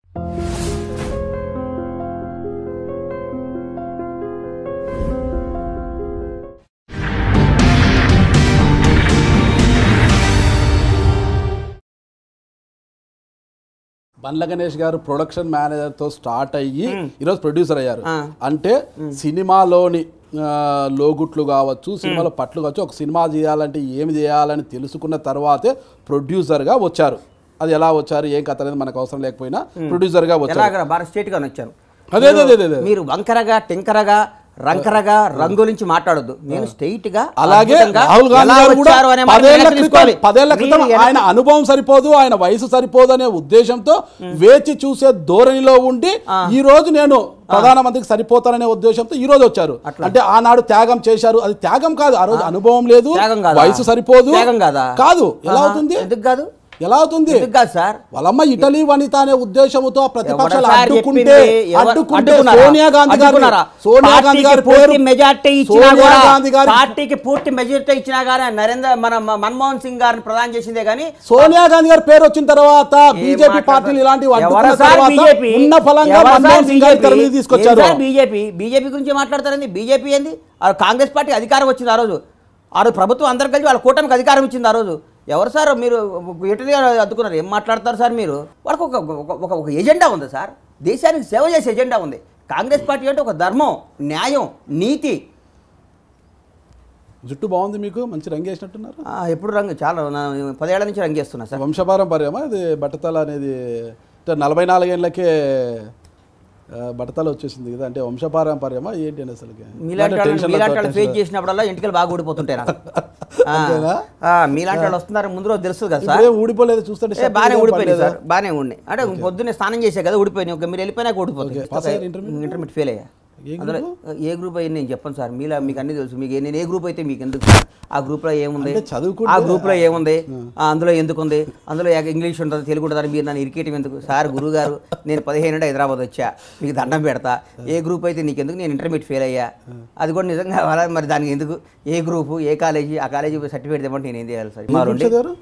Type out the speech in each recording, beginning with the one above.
బండ్ల గణేష్ గారు production manager తో start అయ్యి ఈరోజు ప్రొడ్యూసర్ అయ్యారు అంటే సినిమాలోని ఆ, లోగుట్లు కావచ్చు సినిమాలో పట్లు కావచ్చు ఒక సినిమా చేయాలంటే ఏమి చేయాలని తెలుసుకున్న తర్వాతే producer గా వచ్చారు అది ఎలా వచ్చారు ఏం కథ అనేది మనకు అవసరం లేకపోయినా producer గా వచ్చారు ఎలాగ బాగా స్ట్రేట్ గా వచ్చాను అదే అదే అదే అదే మీరు వంకరగా టింకరగా రంకరగా రంగులించి మాట్లాడొద్దు నేను స్ట్రైట్ గా అలాగే అద్భుతంగా రాహుల్ గాంధీ ఎలా గారు కూడా వచ్చారు అనే మాట పదేళ్ల వెనక్కి క్రితం తీసుకోవాలి. పదేళ్ల క్రితం మీరు ఆయన అనుభవం సరిపోదు ఆయన వయసు సరిపోదు అనే ఉద్దేశంతో వేచి చూసే ధోరణిలో ఉండి ఈ రోజు నేను ప్రధానమంత్రికి సరిపోతాననే ఉద్దేశంతో ఈ రోజు వచ్చారు అంటే ఆనాడు త్యాగం చేశారు అది త్యాగం కాదు ఆ రోజు అనుభవం లేదు త్యాగం కాదా? వయసు సరిపోదు త్యాగం కాదా? కాదు ఎలా ఆహా. అవుతుంది ఎందుకు కాదు ఎలా అవుతుంది ఎందుకు కాదు సార్ వాళ్ళమ్మ ఇటలీ వనిత అనే ఉద్దేశంతో ప్రతిపక్షాలు ఎవరు సార్ అడ్డుకుంటే చెప్పింది? ఎవరు- అడ్డుకుంటే అడ్డుకున్నారా? సోనియా గాంధీ గారు అడ్డుకున్నారా? సోనియా గాంధీ గారి పార్టీకి పేరు పూర్తి మెజార్టీ ఇచ్చినా సోనియా కూడా గాంధీ గారి పార్టీకి పూర్తి మెజార్టీ ఇచ్చినా గానీ నరేంద్ర మన మ- మన్మోహన్ సింగ్ గారిని ప్రధానం చేసిందే గానీ సోనియా గాంధీ గారి పేరు వచ్చిన తర్వాత ఏం బీజేపీ మాట్లాడతారు? పార్టీలు ఇలాంటివి ఎవరు అడ్డుకున్న సార్ తర్వాత బీజేపీ? ఉన్న ఫలంగా ఎవరు సార్ మన్మోహన్ సింగ్ గారి తెర మీద బీజేపీ? తీసుకొచ్చారు ఏం సార్ బీజేపీ బీజేపీ గురించి మాట్లాడతారండి బీజేపీ ఏంది ఆ కాంగ్రెస్ పార్టీ అధికారం వచ్చింది ఆ రోజు ఆ రోజు ప్రభుత్వం అందరు కలిసి వాళ్ళ కూటమికి అధికారం ఇచ్చింది ఆ రోజు ఎవరు సార్ మీరు ఎటుగా అద్దుకున్నారు ఏం మాట్లాడతారు సార్ మీరు వాళ్ళకి ఒక ఒక- ఒక ఒక ఎజెండా ఉంది సార్ దేశానికి సేవ చేసే ఎజెండా ఉంది కాంగ్రెస్ పార్టీ అంటే ఒక ధర్మం న్యాయం నీతి జుట్టు బాగుంది మీకు మంచి రంగు వేసినట్టున్నారు ఆ, ఎప్పుడు రంగు చాలా నా- పదేళ్ల నుంచి రంగేస్తున్నా సార్ వంశపారంపర్యమా ఇది బట్టతల అనేది అంటే నలభై నాలుగేళ్లకే ఆ, బట్టతల వచ్చేసింది కదా అంటే వంశపారంపర్యమా ఏంటి అని అసలు మీలాంటి వాళ్ళని మీలాంటి వాళ్ళు ఫేస్ చేసినప్పుడల్లా ఇంటికి బాగా ఊడిపోతుంటాయి నాకు ఆ, అంతేనా? ఆ, మీలాంటి వాళ్ళు వస్తున్నారు ముందు రోజు తెలుస్తుంది కదా సార్ ఇప్పుడేం ఊడిపోలేదు చూస్తుంటే ఏ షర్ట్ బాగానే ఏం ఊడిపోయింది పడలేదా? సార్ బాగానే ఉండి అంటే పొద్దున్నే స్నానం చేసే కదా ఊడిపోయినాయి ఒక మీరు వెళ్ళిపోయినాక ఊడిపోతుంది ఓకే. పాస్ అయ్యారు ఇంటర్మీడియట్? ఇంటర్మీడియట్ ఫెయిల్ అయ్యా ఏ అందులో ఏ గ్రూప్ అయ్యి నేను చెప్పను సార్ మీలా మీకు అన్ని తెలుసు మీకు ఏ- నేను ఏ గ్రూప్ అయితే మీకు ఎందుకు సార్? ఆ గ్రూప్లో ఏముంది అంటే చదువుకుంటే- ఆ గ్రూప్లో ఏముంది ఆ, అందులో ఎందుకు ఉంది అందులో ఏ- ఇంగ్లీష్ ఉంటుంది తెలుగు ఉంటుంది మీరు నన్ను ఇరికేయటం ఎందుకు సార్ గురువు గారు నేను పదిహేను నుండి హైదరాబాద్ వచ్చా మీకు దండం పెడతా ఏ గ్రూప్ అయితే నీకు ఎందుకు నేను ఇంటర్మీడియట్ ఫెయిల్ అయ్యా అది కూడా నిజంగా అలా మరి దానికి ఎందుకు ఏ గ్రూపు ఏ కాలేజీ ఆ కాలేజీ సర్టిఫికేట్ ఇవ్వమంటే నేను ఏం చేయాలి సార్ ఏ మా గ్రూప్ రెండు చదివారు?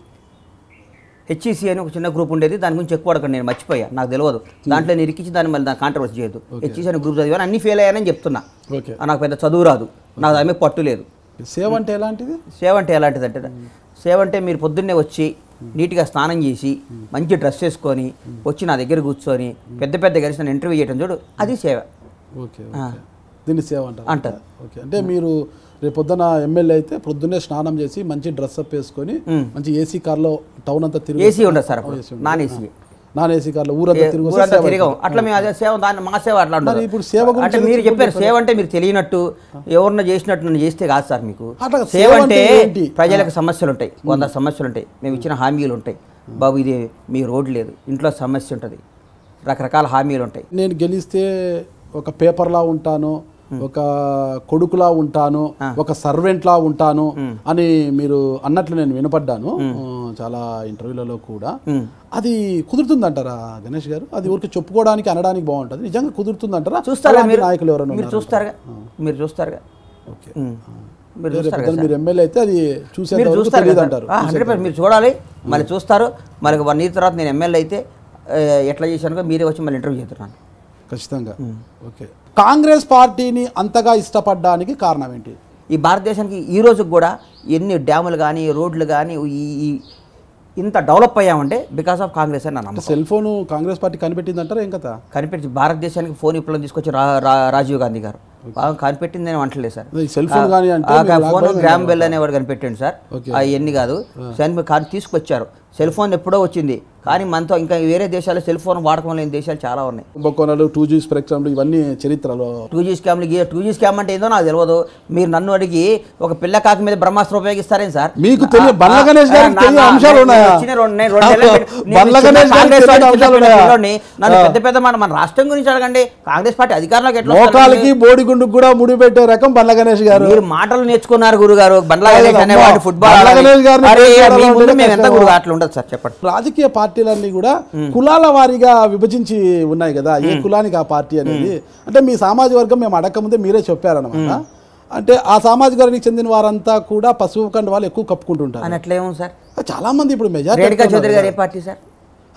హెచ్ఈసి అని ఒక చిన్న గ్రూప్ ఉండేది దాని గురించి ఎక్కువ అడగండి నేను మర్చిపోయా నాకు తెలియదు దాంట్లో నేను ఇరికించి దాన్ని మళ్ళీ దాని కాంట్రవర్సీ చేయదు హెచ్ఈసి అని గ్రూప్ చదివాను అన్ని ఫెయిల్ అయ్యానని చెప్తున్నా ఓకే ఆ, నాకు పెద్ద చదువు రాదు నాకు దాని మీద పట్టు లేదు సేవ్ అంటే ఎలాంటిది సేవ అంటే ఎలాంటిదంటే సేవ అంటే మీరు పొద్దున్నే వచ్చి నీట్గా స్నానం చేసి మంచి డ్రెస్ వేసుకొని వచ్చి నా దగ్గర కూర్చొని పెద్ద పెద్ద కలిసి నన్ను ఇంటర్వ్యూ చేయడం చూడు అది సేవ ఓకే ఆ. ఓకే దీన్ని సేవ్ అంటారు అంటారు. ఓకే అంటే మీరు రేపు పొద్దున ఎమ్మెల్యే అయితే పొద్దున్నే స్నానం చేసి మంచి డ్రెస్ అప్ వేసుకొని మంచి ఏసీ కార్లో టౌన్ అంతా తిరిగి ఏసీ ఉండదు సార్ అప్పుడు ఏసీ ఉండదు. నాన్ ఏసీ నాన్ ఏసీ కార్లో ఊరంతా తిరిగి వస్తే ఊరంతా సేవ తిరిగాం అవుతుంది. అట్లా మేము అదే సేవ దాన్ని మా సేవ అట్లా ఉండదు మరి ఇప్పుడు సేవ గురించి అంటే మీరు ఎందుకు చెప్పారు సేవ అంటే మీరు తెలియనట్టు ఎవరిన చేసినట్టు నన్ను చేస్తే కాదు సార్ మీకు అట్లా సేవ సేవ అంటే అంటే ఏంటి? ప్రజలకు సమస్యలు ఉంటాయి వంద సమస్యలు ఉంటాయి మేము ఇచ్చిన హామీలు ఉంటాయి బాబు ఇది మీ రోడ్డు లేదు ఇంట్లో సమస్య ఉంటుంది రకరకాల హామీలు ఉంటాయి నేను గెలిస్తే ఒక పేపర్లా ఉంటాను ఒక కొడుకులా ఉంటాను ఒక సర్వెంట్లా ఉంటాను అని మీరు అన్నట్లు నేను వినపడ్డాను ఆ, చాలా ఇంటర్వ్యూలలో కూడా అది కుదురుతుందంటారా గణేష్ గారు అది ఊరికి చెప్పుకోవడానికి అనడానికి బాగుంటుంది నిజంగా కుదురుతుందంటారా చూస్తారా అలాంటి మీరు నాయకులు ఎవరైనా మీరు ఉన్నారా? చూస్తారుగా మీరు చూస్తారుగా ఓకే ఉమ్. మీరు రేపు చూస్తారు పొద్దున్న మీరు ఎమ్మెల్యే అయితే అది చూసేంత మీరు వరకు చూస్తారు తెలియదు కదా అంటారు హండ్రెడ్ పర్సెంట్ మీరు చూడాలి మళ్ళీ చూస్తారు మళ్ళీ వన్ ఇయర్ తర్వాత నేను ఎమ్మెల్యే అయితే ఆ, ఎట్లా చేశాను మీరే వచ్చి మళ్ళీ ఇంటర్వ్యూ చేస్తున్నాను ఖచ్చితంగా ఓకే కాంగ్రెస్ పార్టీని అంతగా ఇష్టపడడానికి కారణం ఏంటి ఈ భారతదేశానికి ఈ రోజుకి కూడా ఎన్ని డ్యాములు కానీ రోడ్లు కానీ ఈ ఈ- ఇంత డెవలప్ అయ్యామంటే బికాస్ ఆఫ్ కాంగ్రెస్ అని నా నమ్మకం సెల్ ఫోన్ కాంగ్రెస్ పార్టీ కనిపెట్టింది అంటారా ఏం కథ కనిపెట్టి భారతదేశానికి ఫోన్ విప్లవం తీసుకొచ్చి రా రా- రాజీవ్ గాంధీ గారు బాగా కనిపెట్టింది నేను అంటలేదు సార్ ఈ సెల్ ఫోన్ కానీ అంటే ఆ మీరు ఫోన్ రాకపోయినా గ్రామ్ బెల్ అనేవాడు కనిపెట్టాడు సార్ ఓకే. అవన్నీ కాదు సెల్ కానీ తీసుకొచ్చారు సెల్ ఫోన్ ఎప్పుడో వచ్చింది కానీ మనతో ఇంకా వేరే దేశాలు సెల్ ఫోన్ వాడకం లేని దేశాలు చాలా ఉన్నాయి కుంభకోణాలు టూ జీ స్పెక్ట్రమ్లు ఇవన్నీ చరిత్రలో టూ జీ స్కామ్లు టూ జీ స్కామ్ అంటే ఏందో నాకు తెలియదు మీరు నన్ను అడిగి ఒక పిల్ల కాకి మీద బ్రహ్మాస్త్రం ఉపయోగిస్తారేం సార్ మీకు తెలియ- ఆ, బండ్ల ఆ, గణేష్ గారికి నా- తెలియని నా- అంశాలు నేను ఉన్నాయా? వచ్చిన రెండు- నేను రెండు నెలలు పెట్టి- నేను బండ్ల చిన్న గణేష్ గారికి కాంగ్రెస్ తెలియని వాడిని, అంశాలు చిన్న ఉన్నాయా? పిల్లోడిని, నన్ను ఆ. పెద్ద పెద్ద మన మన రాష్ట్రం గురించి అడగండి కాంగ్రెస్ పార్టీ అధికారంలోకి ఎట్లా వస్తారు? మోకాలకి బోడిగుండుకు కూడా ముడి పెట్టే రకం బండ్ల గణేష్ గారు మీరు మాటలు నేర్చుకున్నారు గురుగారు బండ్లా అదే గణేష్ అమ్మా. అనేవాడు ఫుట్బాల్ బండ్ల ఆడాలి. గణేష్ గారిని అరే, చూడాలంటే మీ ముందు మేము ఎంత కష్టం. గురుగా అట్లా ఉండదు సార్ చెప్పండి రాజకీయ పార్టీలన్నీ కూడా కులాల వారీగా విభజించి ఉన్నాయి కదా ఏ కులానికి ఆ పార్టీ అనేది అంటే మీ సామాజిక వర్గం మేము అడగకముందే మీరే చెప్పారనమాట అంటే ఆ సామాజిక వర్గానికి చెందిన వారంతా కూడా పసుపు కండ వాళ్ళు ఎక్కువ కప్పుకుంటుంటారు అని అట్లేమో సార్ చాలా మంది ఇప్పుడు రేణుకా మెజారిటీ చౌదరి గారు ఏ పార్టీ సార్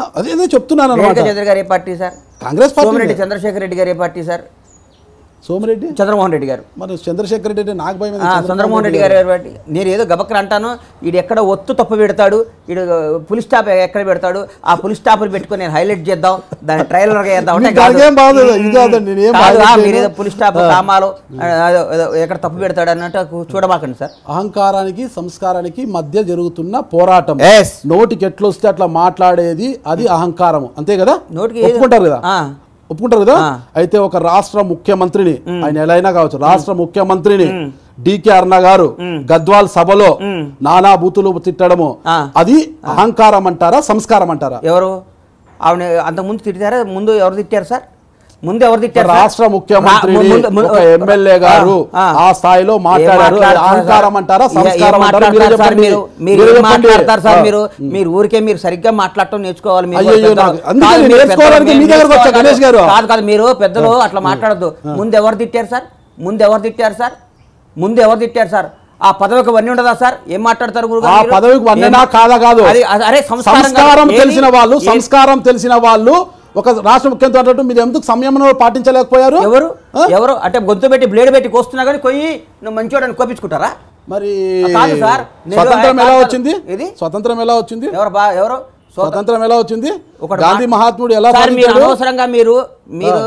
అదే చెప్తున్నాను రేణుకా అనమాట చౌదరి గారు ఏ party sir Congress Somireddy party Chandrasekhar Reddy గారు ఏ పార్టీ సార్ సోమిరెడ్డి చంద్రమోహన్ రెడ్డి గారు మరి చంద్రశేఖర్ రెడ్డి అంటే నాకు భయం ఆ, చంద్రమోహన్ రెడ్డి గారు ఎవరు? నేను ఏదో గబక్కర అంటాను ఈడు ఎక్కడ ఒత్తు తప్పు పెడతాడు ఈడు పులి స్టాప్ ఎక్కడ పెడతాడు ఆ పులి స్టాప్ పెట్టుకొని నేను హైలైట్ చేద్దాం దాన్ని ట్రైలర్ గా చేద్దాం అంటే మీకు కాదు. అదేం బాగోదు, ఇది కాదండి, నేనేం కాదు, ఆ, highlight మీరు ఏదో చేయను. పులి స్టాప్ కామాలో ఆ, ఏదో- ఏదో ఎక్కడ తప్పు పెడతాడు అన్నట్టు చూడబాకండి సార్ అహంకారానికి సంస్కారానికి మధ్య జరుగుతున్న పోరాటం Yes. నోటికి ఎట్లొస్తే అట్లా మాట్లాడేది అది అహంకారం అంతే కదా నోటికి ఏది- ఒప్పుకుంటారు కదా ఆ. ఒప్పుకుంటారు కదా ఆ. అయితే ఒక రాష్ట్ర ముఖ్యమంత్రిని ఆయన ఎలా అయినా కావచ్చు రాష్ట్ర ముఖ్యమంత్రిని డికే అరుణ గారు గద్వాల్ సభలో నానా బూతులు తిట్టడము ఆ. అది అహంకారం అంటారా సంస్కారం అంటారా ఎవరు ఆవిడ అంతకుముందు తిట్టారా ముందు ఎవరు తిట్టారు సార్ ముందు ఎవరు తిట్టారు సార్? రాష్ట్ర ముఖ్యమంత్రిని రా- ముందు- ముందు- ఒక ఎమ్మెల్యే గారు ఆ, ఆ. ఆ స్థాయిలో ఏం మాట్లాడారు అది మాట్లాడతారు అహంకారం సార్? అంటారా ఏ- సంస్కారం ఏం అంటారా మీరే మాట్లాడతారు సార్ చెప్పండి మీరు మీరు మీరే ఏం చెప్పండి. మాట్లాడతారు సార్ ఆ. మీరు మీరు ఊరికే మీరు సరిగ్గా మాట్లాడటం నేర్చుకోవాలి మీరు అయ్యయ్యో, పెద్దలు. నాకు- అందుకే కాదు, నేను మీరు నేర్చుకోవడానికి పెద్దలు, మీ మీరు దగ్గరకు వచ్చా, నేర్చుకోవాలి. గణేష్ గారు. కాదు కాదు మీరు పెద్దలు అట్లా మాట్లాడద్దు ముందు ఎవరు తిట్టారు సార్ ముందు ఎవరు తిట్టారు సార్ ముందు ఎవరు తిట్టారు సార్ ఆ పదవికి వన్నీ ఉండదా సార్ ఏం మాట్లాడతారు గురుగారు ఆ మీరు? పదవికి వన్ననా ఏం- కాదా కాదు అది- అది- అరే సంస్కారం కాదు. సంస్కారం ఏది? తెలిసిన వాళ్ళు ఏది? సంస్కారం తెలిసిన వాళ్ళు ఒక రాష్ట్ర ముఖ్యమంత్రి అన్నట్టు మీరు ఎందుకు సంయమనం పాటించలేకపోయారు ఎవరు ఆ? ఎవరు అంటే గొంతు పెట్టి బ్లేడ్ పెట్టి కోస్తున్నా కానీ కొయ్యి నువ్వు మంచివాడని కోపించుకుంటారా మరి కాదు సార్, నేను స్వతంత్రం కాదు ఎలా కాదు. వచ్చింది ఏది? స్వతంత్రం ఎలా వచ్చింది ఎవరు బా ఎవరు సో- స్వతంత్రం ఎలా వచ్చింది ఒకటి గాంధీ మా- మహాత్ముడు ఎలా సార్ మీరు సాధించాడు? అనవసరంగా మీరు మీరు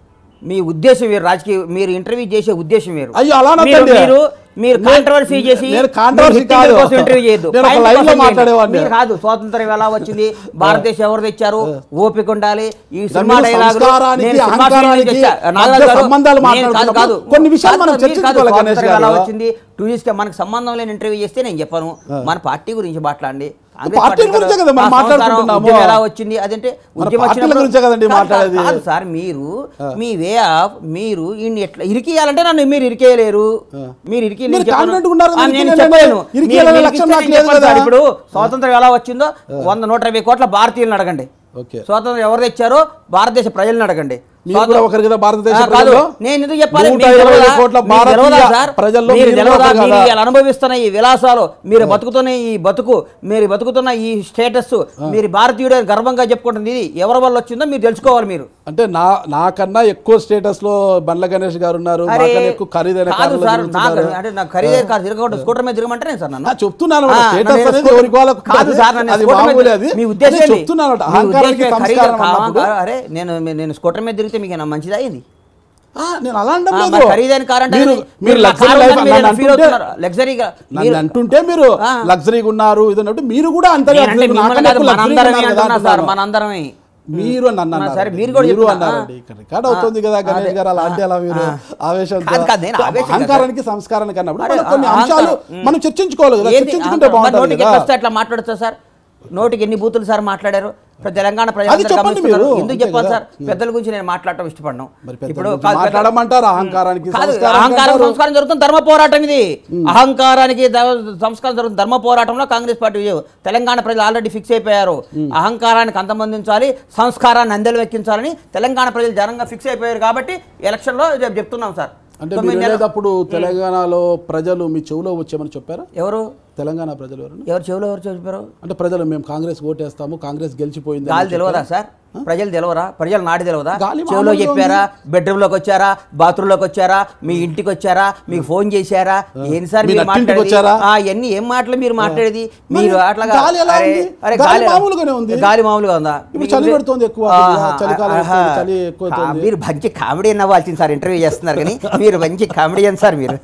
మీ ఉద్దేశం వేరు రాజకీయ మీరు ఇంటర్వ్యూ చేసే ఉద్దేశం వేరు అయ్యో, అలా మీరు అనొద్దండి. మీరు మీరు నేను- కాంట్రవర్సీ చేసి నేను controversy మీరు hitting కాదు. కోసం ఇంటర్వ్యూ చేయొద్దు నేను ఒక Point line లో కోసం చేయండి. మాట్లాడేవాడిని. మీరు కాదు స్వాతంత్రం ఎలా వచ్చింది భారతదేశం ఎవరు తెచ్చారు ఓపిక ఉండాలి ఈ దాని సినిమా మీద డైలాగులు సంస్కారానికి, నేను సినిమా ఫీల్డ్ నుంచి అహంకారానికి వచ్చా. నాగరాజు మధ్య గారు, సంబంధాలు నేను కాదు, మాట్లాడుతున్నప్పుడు కాదు. కొన్ని విషయాలు కాదు, మనం మీరు కాదు, చర్చించుకోవాలి గణేష్ స్వాతంత్రం ఎలా గారు. వచ్చింది టూరిస్ట్ మనకు సంబంధం లేని ఇంటర్వ్యూ చేస్తే నేను చెప్పను మన పార్టీ గురించి మాట్లాడండి కాంగ్రెస్ పార్టీల పార్టీ గురించే కదా మనం ఆ సంస్కారం, మాట్లాడుకుంటున్నాము. ఉద్యమం ఎలా వచ్చింది అదంటే మన ఉద్యమం పార్టీల వచ్చినప్పుడు- గురించే కదండి కాదు, మాట్లాడేది. కాదు సార్ మీరు మీ వే ఆఫ్ మీరు ఈయన్ని ఎట్లా ఇరికియాలంటే నన్ను మీరు ఇరికేయలేరు మీరు ఇరికి నేను మీరు చెప్పను. confident గా ఉన్నారు కదా, ఆ, నేను ఇరికియాలంటే చెప్పలేను ఇరికియాలనే మీరు లక్ష్యం ఇరికిస్తే నాకు నేను లేదు చెప్పను సార్. కదా. ఇప్పుడు స్వాతంత్రం ఎలా వచ్చిందో వంద నూట ఇరవై కోట్ల భారతీయులను అడగండి ఓకే స్వాతంత్రం ఎవరు తెచ్చారో భారతదేశ ప్రజలను అడగండి మీరు కూడా స్వాతంత్రం- ఒకరు కదా భారతదేశ ఆ, కాదు ప్రజల్లో? నేను ఎందుకు చెప్పాలి నూట మీకు ఇరవై తెలవదా? కోట్ల మీకు తెలవదా భారతీయ సార్? ప్రజల్లో మీరు మీరు తెలవదా? ఒకరు మీరు కదా? ఇలా అనుభవిస్తున్న ఈ విలాసాలు మీరు బతుకుతున్న ఈ బతుకు మీరు బతుకుతున్న ఈ స్టేటస్ మీరు భారతీయుడు అని గర్వంగా చెప్పుకుంటుంది ఇది ఎవరి వల్ల వచ్చిందో మీరు తెలుసుకోవాలి మీరు అంటే నా నాకన్నా ఎక్కువ స్టేటస్ లో బండ్ల గణేష్ గారు ఉన్నారు అరే నాకన్నా ఎక్కువ ఖరీదైన కాదు కార్లలో సార్ నాకు తిరుగుతున్నారు. అంటే నాకు ఖరీదైన కారు తిరగకుండా స్కూటర్ మీద తిరగమంటే సార్ నన్ను ఆ, చెప్తున్నాను ఆ, మేడం, స్టేటస్ నన్ను అనేది స్కూటర్- ఎవరికి వాళ్ళకు కాదు ఉంటుంది. సార్ నన్ను అది స్కూటర్ మీద- మామూలే అది. మీ ఉద్దేశం అదే ఏంటి? చెప్తున్నాను అట, మీ అహంకారానికి ఉద్దేశం సంస్కారం ఖరీదు- అన్నప్పుడు. అరే నేను నేను స్కూటర్ మీద తిరిగితే మీకు ఏమైనా మంచిదా అయింది ఆ, నేను అలా అనడం ఆ, లేదు. మరి ఖరీదైన కార్ అంటే మీరు అది- మీరు మీరు లగ్జరీ కారు లైఫ్ ఉందని మీరు నన్ను ఫీల్ అంటుంటే అవుతున్నారు. లగ్జరీగా నన్ను మీరు- అంటుంటే మీరు ఆ. లగ్జరీగా ఉన్నారు ఇది అన్నట్టు మీరు కూడా అంత నేనంటే లగ్జరీగా మిమ్మల్ని నాకన్నా కాదు, ఎక్కువ లగ్జరీగా మనందరమే ఉన్నారు కదా అంటున్నా సార్ అంటున్నాను. మనందరమే మీరు నన్ను ఆ, అన్నారు సరే, మీరు కూడా మీరు చెప్తున్నా. అన్నారండి ఇక్కడ రికార్డ్ అవుతుంది కదా అదే. గణేష్ గారు అలా అంటే అలా మీరు ఆ. ఆవేశం కాదు, కాదు, నేను ఆవేశం కాదు. అహంకారానికి సంస్కారానికి అన్నప్పుడు అరే, మనం కొన్ని ఆ, అంశాలు అహంకారం. మనం చర్చించుకోవాలి కదా ఏంది? చర్చించుకుంటే మరి బాగుంటుంది నోటికి కదా ఎట్లా వస్తే అట్లా మాట్లాడచ్చా సార్ నోటికి ఎన్ని బూతులు సార్ మాట్లాడారు ఇప్పుడు తెలంగాణ ప్రజలు అది చెప్పండి మీరు. ఎందుకు అంతే చెప్పాలి కదా. సార్ పెద్దల గురించి నేను మాట్లాడటం ఇష్టపడను మరి పెద్దల ఇప్పుడు గురించి కాదు, పెద్ద- మాట్లాడమంటారు అహంకారానికి కాదు సంస్కారానికి అహంకారం అంటారు. సంస్కారం జరుగుతుంది ధర్మ పోరాటం ఇది అహంకారానికి ధ- సంస్కారం జరుగుతుంది ధర్మ పోరాటంలో కాంగ్రెస్ పార్టీ విజయం తెలంగాణ ప్రజలు ఆల్రెడీ ఫిక్స్ అయిపోయారు అహంకారానికి అంతమందించాలి సంస్కారాన్ని అందెలు వెక్కించాలని తెలంగాణ ప్రజలు జనంగా ఫిక్స్ అయిపోయారు కాబట్టి ఎలక్షన్లో రేపు చెప్తున్నాం సార్ అంటే తొమ్మిది మీరు నెలలు- వెళ్ళేటప్పుడు తెలంగాణలో ప్రజలు మీ చెవులో వచ్చామని చెప్పారా ఎవరు తెలంగాణ ప్రజలు ఎవరు ఎవరు చెవులో ఎవరు చెప్పారు అంటే ప్రజలు మేము కాంగ్రెస్ ఓటేస్తాము కాంగ్రెస్ గెలిచిపోయింది అని గాలి తెలియదా సార్ ప్రజలు తెలియరా ప్రజలు నాడి తెలియదా గాలి చెవిలో మామూలుగా చెప్పారా బెడ్రూమ్ లోకి వచ్చారా బాత్రూమ్ లోకి వచ్చారా మీ ఇంటికి వచ్చారా మీకు ఫోన్ చేశారా ఏంటి సార్ మీ మీరు నట్టింటికి మాట్లాడేది వచ్చారా? ఆ, ఇవన్నీ ఏం మాటలు మీరు మాట్లాడేది మీరు మరి అట్లాగా గాలి ఎలా అరే ఉంది? అరే గాలి గాలి మామూలుగానే ఉంది. గాలి మామూలుగా ఉందా ఇప్పుడు మీకు చలి ఉండే- పెడుతోంది ఎక్కువ, ఆహా, చలికాలం ఆహా. వస్తుంది, చలి ఎక్కువ కా- అవుతుంది. మీరు మంచి కామెడీ నవ్వాల్సింది సార్ ఇంటర్వ్యూ చేస్తున్నారు కానీ మీరు మంచి కామెడియన్ సార్ మీరు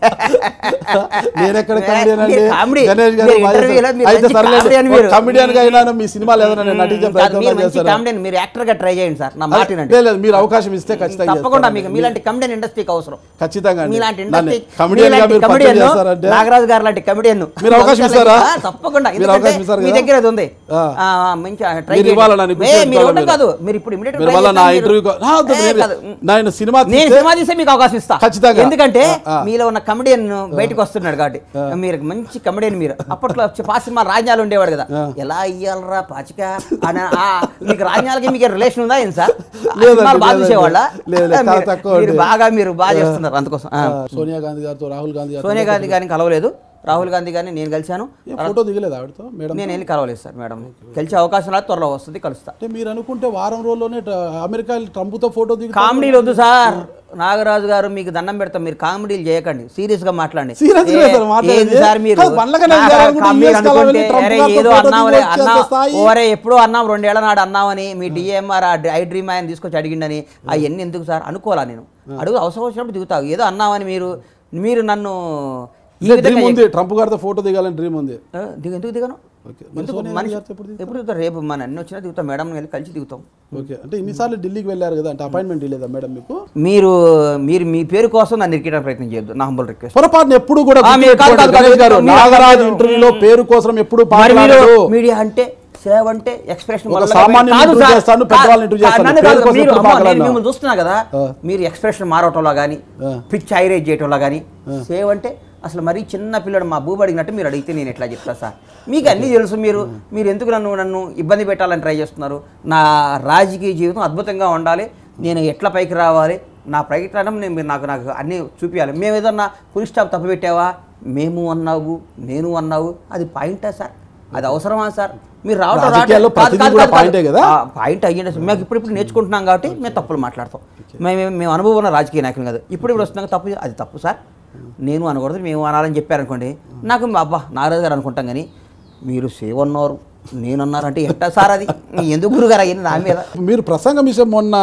నేను ఎక్కడ కమెడియన్ అండి మీరు కామెడీ గణేష్ గారు మీరు ఇంటర్వ్యూలో మీరు అయితే మంచి సర్లేదు కామెడియన్ మీరు కమెడియన్ గా అయినా మీ సినిమాలు ఏదైనా నేను నటించే కాదు, ప్రయత్నం మీరు మంచి చేస్తారా కామెడియన్ మీరు యాక్టర్ గా ట్రై చేయండి సార్ నా మాట వినండి. లేదు, లేదు, మీరు అవకాశం ఇస్తే ఖచ్చితంగా తప్పకుండా చేస్తాను. మీకు మీలాంటి కమెడియన్ ఇండస్ట్రీకి అవసరం ఖచ్చితంగా అండి. మీలాంటి నన్ను ఇండస్ట్రీ కమెడియన్ గా మీరు పరిచయం చేస్తారంటే నాగరాజు గారు లాంటి కమెడియన్ మీరు అవకాశం ఇస్తారా? తప్పకుండా మీరు ఎందుకంటే అవకాశం ఇస్తారు మీ కదా? దగ్గర అది ఉంది ఆ. ఆ, ఆ, మంచి ట్రై మీరు ఇవ్వాలని నాకు మీరు గుర్తు ఇవ్వడం పెట్టుకోవాలి కాదు మీరు ఇప్పుడు immediate మీరు try వల్ల నా చేస్తాను ఇంటర్వ్యూ మీరు. ఏ, కాదు. నేను సినిమా నేను తీస్తే- సినిమా తీస్తే మీకు అవకాశం ఇస్తా ఖచ్చితంగా. ఎందుకంటే ఆ, ఆ. మీలో ఉన్న కమెడియన్ బయటకు వస్తున్నాడు కాబట్టి మీరు మంచి కమెడియన్ మీరు అప్పట్లో పాత సినిమా రాజ్యాలు ఉండేవాడు కదా ఎలా ఇయ్యాలరా పాచిక అని ఆ, మీకు రాజ్యాలకి మీకు మీకు రిలేషన్ ఉందా ఏం సార్ ఆ లేదండి, సినిమాలు బాగా లేదండి. చూసేవాళ్ళ లేదు, లేదు, చాలా తక్కువ మీరు అండి. బాగా మీరు బాగా చేస్తున్నారు అందుకోసం ఆ. సోనియా గాంధీ గారితో రాహుల్ గాంధీ గారితో సోనియా గాంధీ గారిని కలవలేదు రాహుల్ గాంధీ గారిని నేను కలిశాను ఏం ఫోటో దిగలేదు ఆవిడతో మేడం నేను వెళ్ళి కలవలేదు సార్ మేడం కలిసే అవకాశం రాదు త్వరలో వస్తుంది కలుస్తా అంటే మీరు అనుకుంటే వారం రోజుల్లోనే ట- అమెరికా వెళ్ళి ట్రంప్తో ఫోటో దిగి కామెడీలు వద్దు సార్ నాగరాజు గారు మీకు దండం పెడతాం మీరు కామెడీలు చేయకండి సీరియస్ గా మాట్లాడండి Serious గానే ఏ- సార్ మాట్లాడేది. ఏంది సార్ మీరు కాదు, బండ్లగానే నాగ- వెళ్ళారు అనుకుంటే కా- మీరు US కలా అనుకుంటే, వెళ్ళి ట్రంప్ అరే గారితో ఏదో ఫోటో అన్నావులే దిగి అన్నా వచ్చేంత స్థాయి. ఓరే ఎప్పుడో అన్నాం రెండేళ్ల నాడు అన్నావని మీ డిఎంఆర్ ఐ డ్రీమ్ ఆయన తీసుకొచ్చి అడిగిండని అవన్నీ ఎందుకు సార్ అనుకోవాలా నేను అడుగు అవసరం వచ్చినప్పుడు దిగుతావు ఏదో అన్నావని మీరు మీరు నన్ను ఈ డ్రీమ్ విధంగా ఉంది ట్రంప్ గారితో ఫోటో దిగాలని డ్రీమ్ ఉంది ఆ, దిగు ఎందుకు దిగను ఓకే మరి ఎందుకు సోనియా మనిషి గాంధీ గారితో ఎప్పుడు దిగుతారు? ఎప్పుడు దిగుతాం రేపు మన అన్ని వచ్చినా దిగుతాం మేడం వెళ్ళి కలిసి దిగుతాం ఓకే అంటే ఇన్నిసార్లు ఢిల్లీకి వెళ్ళారు కదా అంటే అపాయింట్మెంట్ లేదా మేడం మీకు మీరు మీరు మీ పేరు కోసం నన్ను ఇరికేయడానికి ప్రయత్నం చేయొద్దు నా హంబల్ రిక్వెస్ట్ పొరపాటున ఎప్పుడు కూడా ఆ, మీరు కాదు, కాదు, గణేష్ గారు మీరు- నాగరాజు ఇంటర్వ్యూలో పేరు కోసం ఎప్పుడు మరి మీరు పాల్గొనరు మీడియా అంటే సేవ అంటే ఎక్స్ప్రెషన్ ఒక సామాన్యుని interview చేస్తాను, పెద్దవాళ్ళని interview చేస్తాను. పేరు కోసం ఎప్పుడు పాకలన్నా? మిమ్మల్ని చూస్తున్నా కదా మీరు ఎక్స్ప్రెషన్ మారవటంలో కానీ ఆ. పిచ్ హైరేజ్ చేయటంలో కానీ సేవ్ అంటే అసలు మరీ చిన్న పిల్లడు మా బూబు అడిగినట్టు మీరు అడిగితే నేను ఎట్లా చెప్తా సార్ మీకు అన్నీ తెలుసు మీరు మీరు ఎందుకు నన్ను నన్ను ఇబ్బంది పెట్టాలని ట్రై చేస్తున్నారు నా రాజకీయ జీవితం అద్భుతంగా ఉండాలి నేను ఎట్లా పైకి రావాలి నా ప్రయత్నం నేను మీరు నాకు నాకు అన్నీ చూపించాలి మేము ఏదన్నా పులి స్టాప్ తప్పు పెట్టావా మేము అన్నావు నేను అన్నావు అది పాయింటా సార్ అది అవసరమా సార్ మీరు రావటం రావటం- రాజకీయాల్లో కాదు, ప్రతిదీ కాదు, కూడా కాదు, పాయింటే కదా? ఆ, పాయింట్ అయ్యింది అసలు మేము ఇప్పుడు ఇప్పుడు నేర్చుకుంటున్నాం కాబట్టి మేము తప్పులు మాట్లాడతాం మేము మేము అనుభవం ఉన్న రాజకీయ నాయకులు కాదు ఇప్పుడు ఇప్పుడు వస్తున్నాక తప్పు అది తప్పు సార్ నేను అనకూడదు మేము అనాలని చెప్పారనుకోండి నాకు అబ్బా నారాజు గారు అనుకుంటాం కానీ మీరు సేవ్ అన్నారు నేను అన్నారంటే ఎట్టా సార్ అది ఎందుకు గురుగారు అయ్యింది నా మీద మీరు ప్రసంగం విషయం మొన్న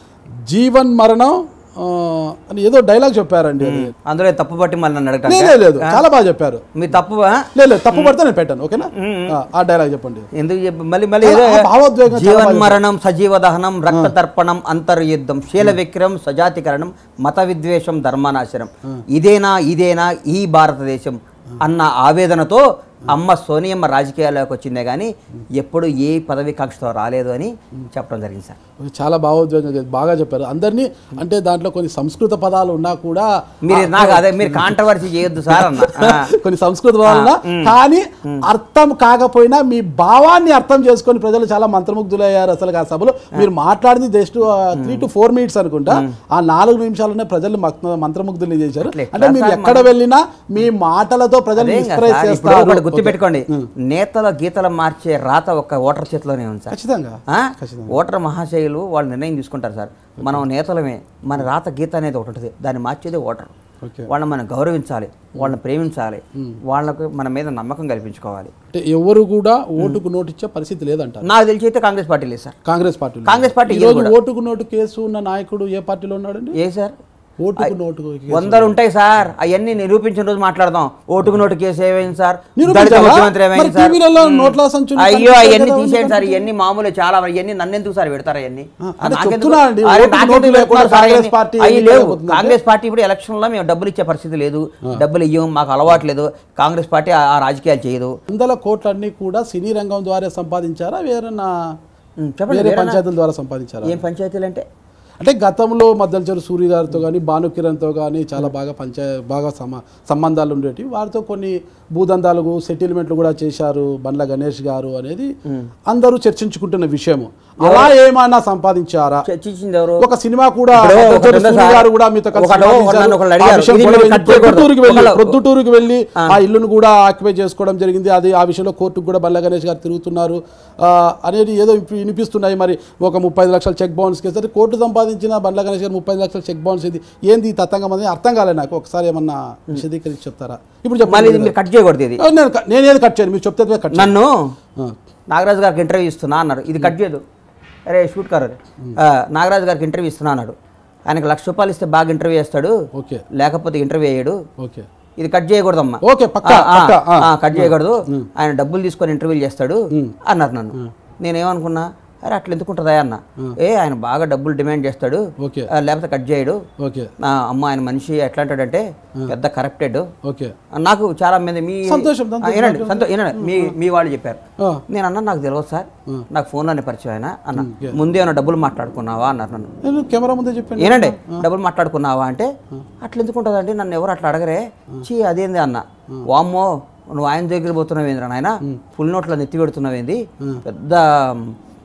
జీవన్ మరణం ఆ, అని ఏదో డైలాగ్ చెప్పారండి అది. అందులో తప్పు పట్టి మళ్ళీ నన్ను లేదు అడగటానికి లేదు చాలా బాగా చెప్పారు మీరు తప్పు ఆ? లేదు లేదు తప్పు పడితే నేను పెట్టాను ఓకేనా ఆ, ఆ డైలాగ్ చెప్పండి ఎందుకు చెప్ప మళ్ళీ మళ్ళీ ఏదో ఆ భావోద్వేగం చాలా జీవన్ బాగా మరణం సజీవ దహనం రక్త తర్పణం అంతర్యుద్ధం శీల విక్రయం సజాతికరణం మత విద్వేషం ధర్మనాశనం ఇదేనా ఇదేనా ఈ భారతదేశం అన్న ఆవేదనతో అమ్మ సోనియమ్మ రాజకీయాల్లోకి వచ్చిందే కానీ ఎప్పుడు ఏ పదవి కాంక్షతో రాలేదు అని చెప్పడం జరిగింది సార్ చాలా భావోద్వేగంగా బాగా చెప్పారు అందరినీ అంటే దాంట్లో కొన్ని సంస్కృత పదాలు ఉన్నా కూడా మీరు నాకు అదే మీరు కాంట్రవర్సీ చేయొద్దు సార్ అన్న ఆ. కొన్ని సంస్కృత పదాలు ఉన్నా కానీ అర్థం కాకపోయినా మీ భావాన్ని అర్థం చేసుకొని ప్రజలు చాలా మంత్రముగ్ధులయ్యారు అసలు ఆ సభలో మీరు మాట్లాడింది just three to four minutes అనుకుంటా ఆ నాలుగు నిమిషాలనే ప్రజలు మగ్న- మంత్రముగ్ధుల్ని చేశారు అట్లా ఎట్లా అంటే మీరు సార్ ఎక్కడ వెళ్ళినా మీ మాటలతో ప్రజలు అదేం కాదు మిస్ప్రైజ్ సార్. ఇప్పుడు చేస్తారు ఒకటి గుర్తుపెట్టుకోండి నేతల గీతలు మార్చే రాత ఒక ఓటర్ చేతిలోనే ఉంది సార్ ఖచ్చితంగా ఆ? ఖచ్చితంగా. ఓటర్ మహాశయులు వాళ్ళు నిర్ణయం తీసుకుంటారు సార్ మనం నేతలమే మన రాత గీత అనేది ఒకటి ఉంటుంది దాన్ని మార్చేది ఓటర్ ఓకే వాళ్ళని మనం గౌరవించాలి వాళ్ళని ప్రేమించాలి వాళ్ళకు మన మీద నమ్మకం కల్పించుకోవాలి అంటే ఎవరు కూడా ఓటుకు నోటు ఇచ్చే పరిస్థితి లేదంటారు నాకు తెలిసి అయితే కాంగ్రెస్ పార్టీ లేదు sir Congress party Congress party ఈరోజు కూడా. ఓటుకు నోటు కేసు ఉన్న నాయకుడు ఏ పార్టీలో ఉన్నాడండి ఏ సార్ ఓటుకు నోటుకు కేసు. వందలు ఉంటాయి సార్ అవన్నీ నిరూపించిన రోజు మాట్లాడదాం ఓటుకు నోటు కేసు ఏమైంది సార్ నిరూపించాలా? దళిత ముఖ్యమంత్రి మరి ఏమైంది సార్ టీవీలలో నోట్ల సంచులు అయ్యో కనిపిస్తాయి అవన్నీ కదా, తీసేయండి సార్ ఉంది ఇవన్నీ మామూలే చాలా ఇవన్నీ నన్ను ఎందుకు సార్ పెడతారు అవన్నీ ఆ, అంటే నాకెందుకు? చెప్తున్నా అండి, అరే ఓటుకు నాకెందుకు నోటు లేకుండా పెడతారు సార్ కాంగ్రెస్ అవన్నీ? పార్టీ అయ్యి ఎన్నికలకు లేవు పోతుందంటే? కాంగ్రెస్ పార్టీ ఇప్పుడు ఎలక్షన్లో మేము డబ్బులు ఇచ్చే పరిస్థితి లేదు డబ్బులు ఇవ్వం మాకు అలవాటు లేదు కాంగ్రెస్ పార్టీ ఆ ఆ రాజకీయాలు చేయదు వందల కోట్లన్నీ కూడా సినీ రంగం ద్వారా సంపాదించారా వేరేనా ఉం, చెప్పండి వేరే వేరేనా? పంచాయతీల ద్వారా సంపాదించారా ఏం పంచాయతీలు అంటే అంటే గతంలో మద్దలచెరు సూర్య గారితో కానీ భాను కిరణ్తో కానీ చాలా బాగా పంచాయ బాగా సమ సంబంధాలు ఉండేవి వారితో కొన్ని భూదందాలు సెటిల్మెంట్లు కూడా చేశారు బండ్ల గణేష్ గారు అనేది అందరూ చర్చించుకుంటున్న విషయము అలా ఏమైనా సంపాదించారా చర్చించింది ఎవరు ఒక సినిమా కూడా ఇప్పుడు మద్దలచెరు ఒకటి ఉంది సూర్య సార్. గారు కూడా మీతో కలిసి ఒకడు- సినిమా ఒకడు తీశారు. నన్ను ఒకళ్ళు ఆ అడిగారు. విషయం ఇది గొడవ మీరు అయింది. కట్ చేయకూడదు. ప్రొద్దుటూరుకి వెళ్ళి ఒకళ్ళు- ప్రొద్దుటూరుకి వెళ్ళి ఆ ఇల్లును కూడా ఆక్యుపై చేసుకోవడం జరిగింది అది ఆ విషయంలో కోర్టుకు కూడా బల్ల గణేష్ గారు తిరుగుతున్నారు ఆ, అనేది ఏదో ఇప్పుడు వినిపిస్తున్నాయి మరి ఒక ముప్పై లక్షల చెక్ బౌన్స్ కేసు కోర్టు సంపాదించిన బండ్ల గణేష్ గారు ముప్పై లక్షల చెక్ బౌన్స్ ఇది ఏంది ఈ తతంగం అనేది అర్థం కాలేదు నాకు ఒకసారి ఏమన్నా విశదీకరించి చెప్తారా ఇప్పుడు మళ్ళీ ఇది చెప్పండి మీరు కట్ చేయకూడదు ఇది ఆ, నేను క- నేనేది కట్ చేయను మీరు చెప్తే కట్ చేయను. నన్ను ఆ, నాగరాజు గారికి ఇంటర్వ్యూ ఇస్తున్నా అన్నాడు ఇది కట్ చేయదు అరే షూట్ కారు అరే. ఆ, నాగరాజు గారికి ఇంటర్వ్యూ ఇస్తున్నా అన్నాడు ఆయనకు లక్ష రూపాయలు ఇస్తే బాగా ఇంటర్వ్యూ చేస్తాడు ఓకే లేకపోతే ఇంటర్వ్యూ అయ్యాడు ఓకే ఇది కట్ చేయకూడదమ్మా ఓకే పక్కా ఆ, ఆ, పక్కా ఆ. ఆ, కట్ చేయకూడదు ఆయన డబ్బులు తీసుకొని ఇంటర్వ్యూ చేస్తాడు అన్నారు నన్ను నేనేమనుకున్నా అరే అట్లా ఎందుకు ఉంటుందా అన్న ఏ ఆయన బాగా డబ్బులు డిమాండ్ చేస్తాడు ఓకే ఆ, లేకపోతే కట్ చేయడు ఓకే ఆ, అమ్మ ఆయన మనిషి ఎట్లా అంటాడంటే పెద్ద కరెక్టెడ్ ఓకే నాకు చాలా మంది మీ సంతోషం, ఆ, సంతోషం. వినండి సంతో వినండి మీ మీ వాళ్ళు చెప్పారు ఆ, నేను అన్నా నాకు తెలియదు సార్ నాకు ఫోన్లోనే పరిచయం ఆయన అన్న ముందే ఏమైనా డబ్బులు మాట్లాడుకున్నావా అన్నారు నన్ను నేను కెమెరా ముందే చెప్పాను ఏనండి డబ్బులు మాట్లాడుకున్నావా అంటే అట్లా ఎందుకు ఉంటుందండి నన్ను ఎవరు అట్లా అడగరే చీ అదేంది అన్న వామ్మో నువ్వు ఆయన దగ్గర పోతున్నావు ఏంద్రా నాయన ఫుల్ నోట్లో నెత్తి పెడుతున్నావేంది పెద్ద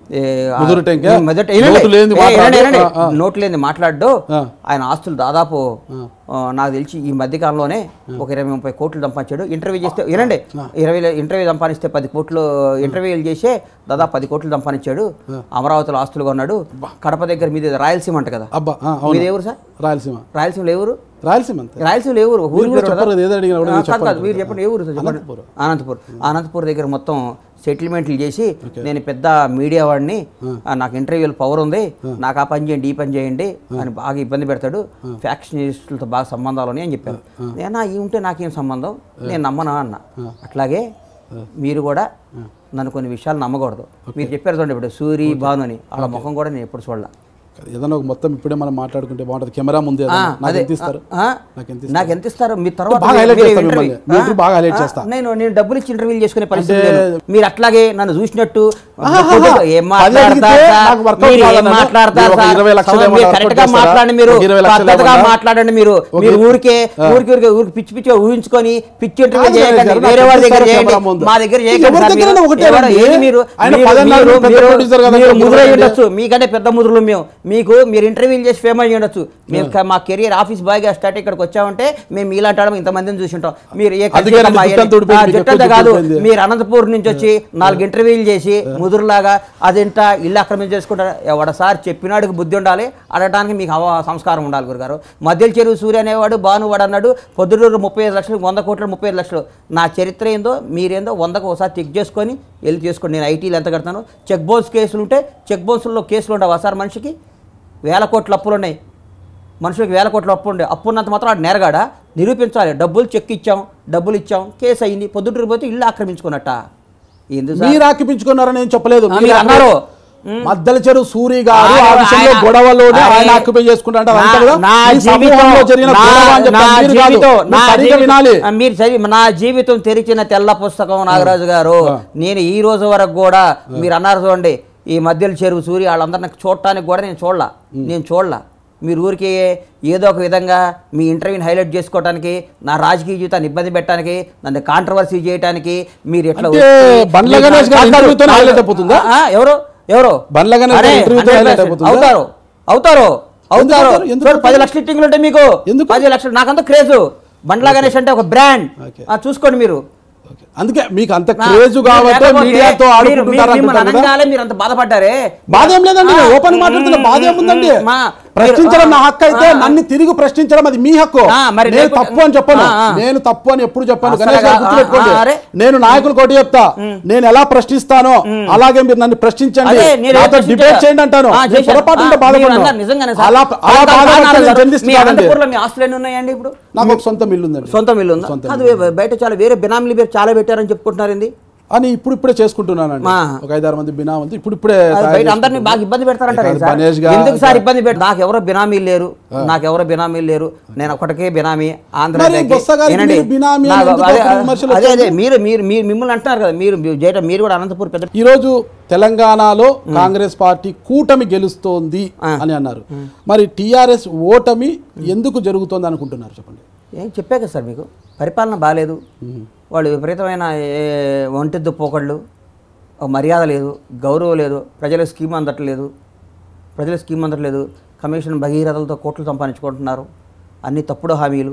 ఏ, ఆ, ముదురు టెంకే? ఈ మొదట- వినండి. నోటు లేనిది ఏ, మాట్లాడు. వినండి, వినండి. ఆ, ఆ. నోటు లేని మాట్లాడు ఆ. ఆయన ఆస్తులు దాదాపు ఆ, నాకు తెలిసి ఈ మధ్యకాలంలోనే ఒక ఇరవై ముప్పై కోట్లు సంపాదించాడు ఇంటర్వ్యూ చేస్తే వినండి ఇరవై ఇంటర్వ్యూ సంపాదిస్తే పది కోట్లు ఇంటర్వ్యూలు చేసే దాదాపు పది కోట్లు సంపాదించాడు అమరావతిలో ఆస్తులు కొన్నాడు కడప దగ్గర మీది రాయలసీమ అంట కదా అబ్బా ఆ, అవును మీది ఎవరు సార్ రాయలసీమ రాయలసీమలో ఎవరు రాయలసీమ అంతే రాయలసీమలో ఏ ఊరు ఊరు మీరు పేరు కదా? చెప్పరు కదా, ఏదో అడిగినా కూడా ఆ, మీరు కాదు, కాదు, చెప్పండి. మీరు చెప్పండి ఏ ఊరు సార్ చెప్పండి అనంతపురం. అనంతపూర్ అనంతపూర్ దగ్గర మొత్తం సెటిల్మెంట్లు చేసి నేను పెద్ద మీడియా వాడిని ఆ, నాకు ఇంటర్వ్యూలు పవర్ ఉంది నాకు ఆ పని చేయండి ఈ పని చేయండి అని బాగా ఇబ్బంది పెడతాడు ఫ్యాక్షనిస్టులతో బాగా సంబంధాలు ఉన్నాయి అని చెప్పాను నేనా ఈ ఉంటే నాకేం సంబంధం నేను నమ్మనా అన్న అట్లాగే మీరు కూడా నన్ను కొన్ని విషయాలు నమ్మకూడదు మీరు చెప్పారు చూడండి ఇప్పుడు సూరి భాను అని వాళ్ళ ముఖం కూడా నేను ఎప్పుడు చూడాల ఏదైనా ఒక మొత్తం ఇప్పుడే మనం మాట్లాడుకుంటే బాగుంటుంది కెమెరా ముందే ఏదైనా. నాకు అదే ఎంత ఇస్తారు ఆ, నాకు ఎంత నాకు ఎంత ఇస్తారు మీ తర్వాత బాగా మీరు- highlight మీరు చేస్తా interview- మిమ్మల్ని. మీ interview బాగా highlight ఆ, చేస్తా. నేను నేను డబ్బులు ఇచ్చి ఇంటర్వ్యూలు చేసుకునే పరిస్థితి అంటే- లేదు మీరు అట్లాగే నన్ను చూసినట్టు ఆహాహా. ఏం పది మాట్లాడతారు అడిగితే సార్? నాకు workout మీరు ఏం కాదన్నాను. మాట్లాడతారు మీరు ఒక సార్? ఇరవై లక్షలు సమయం మీరు ఏమన్నా correct workout గా చేస్తారా? మాట్లాడండి మీరు ఒక ఇరవై లక్షలు పద్ధతిగా ఏమన్నా? మాట్లాడండి మీరు ఒక మీరు ఇరవై- ఊరికే ఊరికి ఊరికి ఊరికి పిచ్చి పిచ్చిగా ఊహించుకొని పిచ్చి ఇంటర్వ్యూ కాదు చేయకండి గారు, వేరే నాకు వాళ్ళ దగ్గర తెలుసు చేయండి కెమెరా ముందు. మా దగ్గర చేయకండి ఎవరి సార్ దగ్గరైనా మీరు. ఒకటే ఎవరు- అండి. ఏది మీరు ఆయన మీరు- పదన్నాడు, మీరు- పెద్ద మీరు- producer కదా, మీరు పెద్ద ముద్ర producer. ఉండొచ్చు మీకంటే పెద్ద ముద్రలు మేము మీకు మీరు ఇంటర్వ్యూలు చేసి ఫేమస్ అయ్యి ఉండొచ్చు మేము క- మా కెరియర్ ఆఫీస్ బాయ్గా స్టార్ట్ ఇక్కడికి వచ్చామంటే మేము మీలాంటి వాళ్ళం ఇంతమందిని చూసి ఉంటాం మీరు ఏ అందుకే నాకు కత్తికమ్మ జుట్టు అంతా ఊడిపోయింది, ఆ, మీకు జుట్టు ఎక్కువ అంతా జుట్టు కాదు ఊడిపోయింది. మీరు అనంతపూర్ నుంచి వచ్చి నాలుగు ఇంటర్వ్యూలు చేసి ముదురులాగా అదెంత ఇల్లు ఆక్రమించి చేసుకుంటారు ఎవడ సార్ చెప్పినాడికి బుద్ధి ఉండాలి అడగడానికి మీకు అవ సంస్కారం ఉండాలి గురుగారు మధ్యల చెరువు సూర్య అనేవాడు భానువాడు అన్నాడు పొద్దుటూరు ముప్పై ఐదు లక్షలు వంద కోట్లు ముప్పై ఐదు లక్షలు నా చరిత్ర ఏందో మీరేందో వందకు ఒకసారి చెక్ చేసుకొని వెళ్ళి చేసుకోండి నేను ఐటీలు ఎంత కడతాను చెక్ బౌన్స్ కేసులు ఉంటే చెక్ బౌన్స్లో కేసులు ఉండవా సార్ మనిషికి వేల కోట్ల అప్పులు ఉన్నాయి మనుషులకు వేల కోట్ల అప్పు ఉండే అప్పు ఉన్నంత మాత్రం ఆడు నేరగాడా నిరూపించాలి డబ్బులు చెక్ ఇచ్చాం డబ్బులు ఇచ్చాం కేసు అయింది పొద్దుటూరు పోతే ఇల్లు ఆక్రమించుకున్నట్ట ఎందుకు సార్? మీరు ఆక్రమించుకున్నారని నేను చెప్పలేదు ఆ, మీరు అన్నారు. మద్దల చెరువు సూరి గారు ఆ ఆయన- విషయంలో ఆయన- గొడవలోనే ఆయన ఆయన- ఆక్యుపై చేసుకుంటారు నా- అంతా కూడా నా ఈ జీవితం సమూహంలో జరిగిన నా- గొడవ అని నా చెప్తాను. మీరు కాదు. జీవితం మీరు నా సరిగ్గా జీవితం- వినాలి ఆ, మీరు చదివి నా జీవితం తెరిచిన తెల్ల పుస్తకం నాగరాజు గారు నేను ఈ రోజు వరకు కూడా మీరు అన్నారు చూడండి ఈ మధ్యలో చెరువు సూర్య వాళ్ళందరినీ చూడటానికి కూడా నేను చూడలా నేను చూడలా మీరు ఊరికి ఏదో ఒక విధంగా మీ ఇంటర్వ్యూని హైలైట్ చేసుకోవడానికి నా రాజకీయ జీవితాన్ని ఇబ్బంది పెట్టడానికి నన్ను కాంట్రవర్సీ చేయడానికి మీరు ఎట్లా అంటే వచ్చి- బండ్ల మీరు గణేష్ గారి కాదు, ఇంటర్వ్యూతోనే కాదు. highlight అయిపోతుందా? ఆ, ఎవరు ఎవరు బండ్ల గణేష్ గారి అరే, ఇంటర్వ్యూతో 100% highlight అయిపోతుందా? అవుతారు అవుతారు అవుతారు అవుతారు? ఎందుకు చూడు, పది అవుతారు? లక్షల ఇట్టింగ్లు ఉంటాయి మీకు ఎందుకు? పది లక్షలు నాకంత క్రేజ్ బండ్లా గణేష్ అంటే ఒక బ్రాండ్ ఓకే. చూసుకోండి మీరు ఓకే. అందుకే మీకు అంత నా- క్రేజ్ మీరు కాబట్టి లేకపోతే మీడియాతో మీరు- ఆడుకుంటుంటారు మీరు మిమ్మల్ని అంటున్నారు కదా అనగానే మీరు అంత బాధపడ్డారే బాధ ఏం లేదండి ఆ, ఓపెన్ మాట్లాడుతున్న మ్, బాధ ఏముందండి మ్, మా- ప్రశ్నించడం మీరు- నా హక్కు అయితే ఆ, నన్ను తిరిగి ప్రశ్నించడం అది మీ హక్కు ఆ, మరి నేను లేకపోతే- తప్పు అని చెప్పను ఆ, ఆ. నేను తప్పు అని ఎప్పుడు చెప్పాను అసలు గణేష్ గారు ఆ, గుర్తుపెట్టుకోండి ఆ, అరే. నేను నాయకులు కోటి చెప్తా నేను ఎలా ప్రశ్నిస్తానో అలాగే మీరు నన్ను ప్రశ్నించండి అదే, నేను నాతో ప్రశ్నించా. డిబేట్ చేయండి అంటాను ఆ, నేను చేశాను. పొరపాటు ఉంటే ఆ, మీరు బాధపడను అన్నారు నిజంగానే సార్. అలా అలా కాదు, కాదు, బాధపడితే కాదు, నేను కాదు. జర్నలిస్ట్ మీ కాదండి అనంతపూర్లో మీ ఆస్తులు ఎన్ని ఉన్నాయండి ఇప్పుడు నాకు ఒక సొంతం ఇల్లు ఉందండి సొంతం ఇల్లు ఉందా సొంతం అది బయట చాలా వేరే బినామీలు పేరు చాలా పెట్టారని చెప్పుకుంటున్నారు ఏంది అని ఇప్పుడు ఇప్పుడే చేసుకుంటున్నానండి మా. ఒక ఐదారు మంది బినా ఉంది ఇప్పుడు ఇప్పుడే అది తయారు బయట అందరినీ చేసుకుంటున్నాను. బాగా ఇబ్బంది పెడతారంటారు కాదు, సార్ గణేష్ గారు- ఎందుకు సార్ ఇబ్బంది పెడతారు నాకు ఎవరో బినామీలు లేరు నాకు ఎవరో బినామీలు లేరు నేను ఒకటికే బినామీ ఆంధ్ర మరి బ్యాంక్కి. బొత్స గారికి ఏనండి? మీరు బినామీ అని నాకు ఎందుకు అదే అప్పుడు విమర్శలు అదే అదే వచ్చాయి? మీరు మీరు మీరు మిమ్మల్ని అంటున్నారు కదా మీరు చేయటం మీరు కూడా అనంతపూర్ పెద్ద ఈరోజు తెలంగాణలో కాంగ్రెస్ పార్టీ కూటమి గెలుస్తోంది అని అన్నారు మరి టిఆర్ఎస్ ఓటమి ఎందుకు జరుగుతోంది అనుకుంటున్నారు చెప్పండి ఏం చెప్పే కదా సార్ మీకు పరిపాలన బాగాలేదు వాళ్ళు విపరీతమైన ఏ, ఒంటెద్దు పోకళ్ళు ఒక మర్యాద లేదు గౌరవం లేదు ప్రజల స్కీమ్ అందట్లేదు ప్రజల స్కీమ్ అందట్లేదు కమిషన్ భగీరథలతో కోట్లు సంపాదించుకుంటున్నారు అన్ని తప్పుడు హామీలు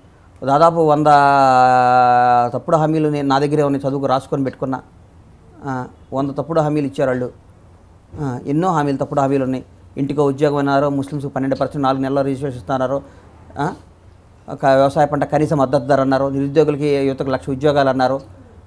దాదాపు వంద తప్పుడు హామీలు నేను నా దగ్గరే ఉన్నాయి చదువుకు రాసుకొని పెట్టుకున్నా ఆ, వంద తప్పుడు హామీలు ఇచ్చారు వాళ్ళు ఆ, ఎన్నో హామీలు తప్పుడు హామీలు ఉన్నాయి ఇంటికో ఉద్యోగం అన్నారు ముస్లిమ్స్కి పన్నెండు పర్సెంట్ నాలుగు నెలల రిజిస్ట్రేషన్ ఇస్తున్నారు ఆ, ఒక వ్యవసాయ పంట కనీస మద్దతు ధర అన్నారు నిరుద్యోగులకి యువతకు లక్ష ఉద్యోగాలు అన్నారు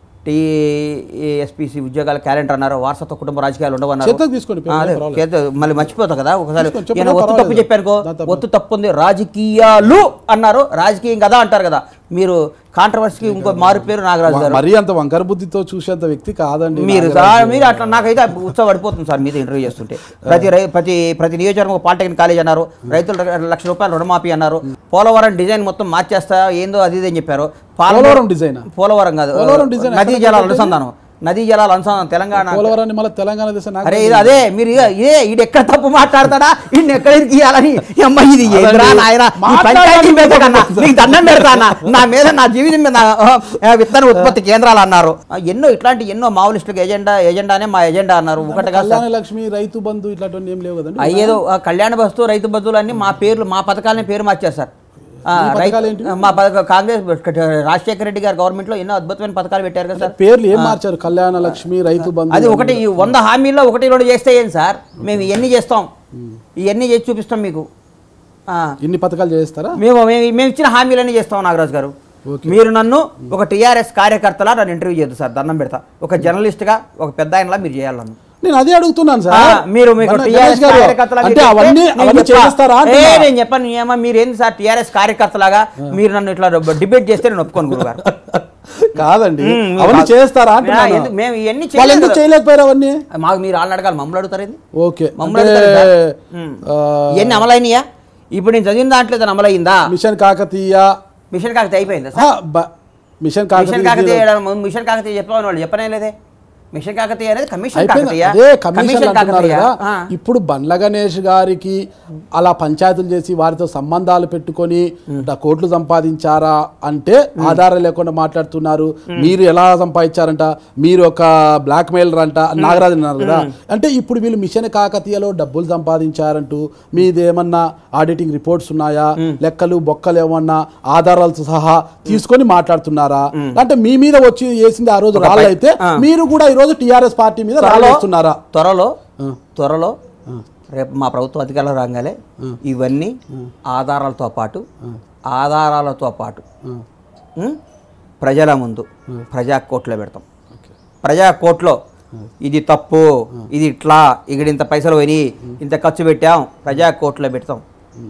టీఎస్పీసీ ఉద్యోగాల క్యాలెండర్ అన్నారు వారసత్వ కుటుంబ రాజకీయాలు ఉండవన్నారు చేతకు తీసుకోండి, ఆ, అదే, పర్వాలేదు. చేత- మళ్ళీ మర్చిపోతా కదా ఒకసారి తీసుకోండి, చెప్పండి, నేను ఒత్తు తప్పు పర్వాలేదు. చెప్పానుకో దాని తప్పు. ఒత్తు తప్పు ఉంది రాజకీయాలు అన్నారు రాజకీయం కదా అంటారు కదా మీరు కాంట్రవర్సీకి ఇంకో మారు పేరు నాగరాజు గారు మరీ అంత వంకర బుద్ధితో చూసేంత వ్యక్తి కాదండి మీరు నాగరాజు. సార్ మీరు అట్లా నాకైతే ఉత్సవం పడిపోతుంది సార్ మీద ఇంటర్వ్యూ చేస్తుంటే ప్రతి రై ప్రతి ప్రతి నియోజకవర్గం ఒక పాలిటెక్నిక్ కాలేజ్ అన్నారు రైతులు ర- లక్ష రూపాయలు రుణమాఫీ అన్నారు పోలవరం డిజైన్ మొత్తం మార్చేస్తా ఏందో అది ఇది అని చెప్పారు పాలమూరు- పోలవరం డిజైనా? పోలవరం కాదు పోలవరం డిజైన్ నదీ ఎక్కడ జలాల పెట్టేది? అనుసంధానం నదీ జలాలు అనుసంధానం తెలంగాణ పోలవరాన్ని మళ్ళీ తెలంగాణ దేశం నాకు అరే ఇది అదే మీరు ఇక ఇదే ఈడు ఎక్కడ తప్పు మాట్లాడతాడా ఈయన ఎక్కడ ఇయ్యాలని అమ్మ ఇది ఏంద్రా అదండి. నాయన ఈ మాట్లాడాలి పంచాయతీ మీద కన్నా అనుకుంటున్నా. నీకు దండం పెడతానా నా మీద నా జీవితం మీద ఆ, ఆ, విత్తన ఉత్పత్తి కేంద్రాలు అన్నారు ఆ, ఎన్నో ఇట్లాంటి ఎన్నో మావోలిస్టులకు ఎజెండా ఎజెండానే మా ఎజెండా అన్నారు ఒకటి కాదు కళ్యాణ లక్ష్మి రైతు బంధు ఇట్లాంటివన్నీ ఏం లేవు కదండి అయ్యేదో ఆ కళ్యాణ బస్తు రైతు బంధువులు అన్ని మా పేర్లు మా పథకాలని పేరు మార్చారు సార్ ఆ, మీ రైతు పథకాలు ఏంటి? మా పథక కాంగ్రెస్ రాజశేఖర రెడ్డి గారు గవర్నమెంట్లో ఎన్నో అద్భుతమైన పథకాలు పెట్టారు కదా సార్ పేర్లు ఏం మార్చారు కళ్యాణ లక్ష్మి రైతు బంధు అది ఒకటి ఈ వంద హామీల్లో ఒకటి రెండు చేస్తే ఏం సార్ మేము ఇవన్నీ చేస్తాం ఇవన్నీ చేసి చూపిస్తాం మీకు ఆ, ఇన్ని పథకాలు చేస్తారా మేము మేము మేము ఇచ్చిన హామీలన్నీ చేస్తాం నాగరాజు గారు ఓకే. మీరు నన్ను ఒక టీఆర్ఎస్ కార్యకర్తలా నన్ను ఇంటర్వ్యూ చేయదు సార్ దండం పెడతా ఒక జర్నలిస్ట్గా ఒక పెద్ద ఆయనలా మీరు చేయాలి నన్ను నేను అదే అడుగుతున్నాను ఆ, సార్ మీరు మీకు మొన్న టీఆర్ఎస్ గణేష్ గారు, కార్యకర్తలాగా అంటే చెప్తే అవన్నీ నేను అవన్నీ చెప్పా. చేస్తారా ఏ, అంటున్నా. నేను చెప్పాను ఏమో మీరు ఏంది సార్ టీఆర్ఎస్ కార్యకర్తలాగా మీరు నన్ను ఇట్లా డిబేట్ చేస్తే నేను ఒప్పుకోను గురుగారు కాదండి మ్మ్, అవన్నీ కాదు. చేస్తారా ఆ, అంటున్నాను ఎందుకు- మేము ఇవన్నీ వాళ్ళు చేయలేదు ఎందుకు కదా. చేయలేకపోయారు అవన్నీ మాకు మీరు వాళ్ళని అడగాలి మమ్మల్ని అడుగుతారు ఏంది ఓకే మమ్మల్ని అంటే, అడుగుతారు సార్. మ్మ్. ఆ, ఇవన్నీ అమలైనయా ఇప్పుడు నేను చదివిన దాంట్లో ఏదైనా అమలైందా మిషన్ కాకతీయ మిషన్ కాకతీయ అయిపోయిందా ఆ, బ- మిషన్ మిషన్ కాకతీయ కాకతీయ చేయడం ముందు మిషన్ కాకతీయ చెప్పమని వాళ్ళు చెప్పనే లేదే మిషన్ కాకతీయ అనేది కమిషన్ అయిపోయింది కాకతీయ అదే కమిషన్ కమిషన్ అంటున్నారు కాకతీయ కదా ఆ. ఇప్పుడు బండ్ల గణేష్ గారికి అలా పంచాయతీలు చేసి వారితో సంబంధాలు పెట్టుకొని ఇట్లా కోట్లు సంపాదించారా అంటే ఆధారం లేకుండా మాట్లాడుతున్నారు మీరు ఎలా సంపాదించారంట మీరు ఒక బ్లాక్ మెయిలర్ అంట నాగరాజు అన్నారు కదా అంటే ఇప్పుడు వీళ్ళు మిషన్ కాకతీయలో డబ్బులు సంపాదించారంటూ మీదేమన్నా ఆడిటింగ్ రిపోర్ట్స్ ఉన్నాయా లెక్కలు బొక్కలు ఏమన్నా ఆధారాలతో సహా తీసుకొని మాట్లాడుతున్నారా అంటే మీ మీద వచ్చి వేసింది ఆ రోజు రాళ్ళైతే ఆ. మీరు కూడా ఈ రోజు టిఆర్ఎస్ పార్టీ మీద త్వరలో రాళ్ళేస్తున్నారా త్వరలో ఆ. త్వరలో రేపు మా ప్రభుత్వ అధికారులు రాగానే ఇవన్నీ ఆధారాలతో పాటు ఆధారాలతో పాటు ఉం? ప్రజల ముందు ప్రజా కోర్టులో పెడతాం ప్రజా కోర్టులో ఇది తప్పు ఇది ఇట్లా ఇక్కడ ఇంత పైసలు పోయినాయి ఇంత ఖర్చు పెట్టాం ప్రజా కోర్టులో పెడతాం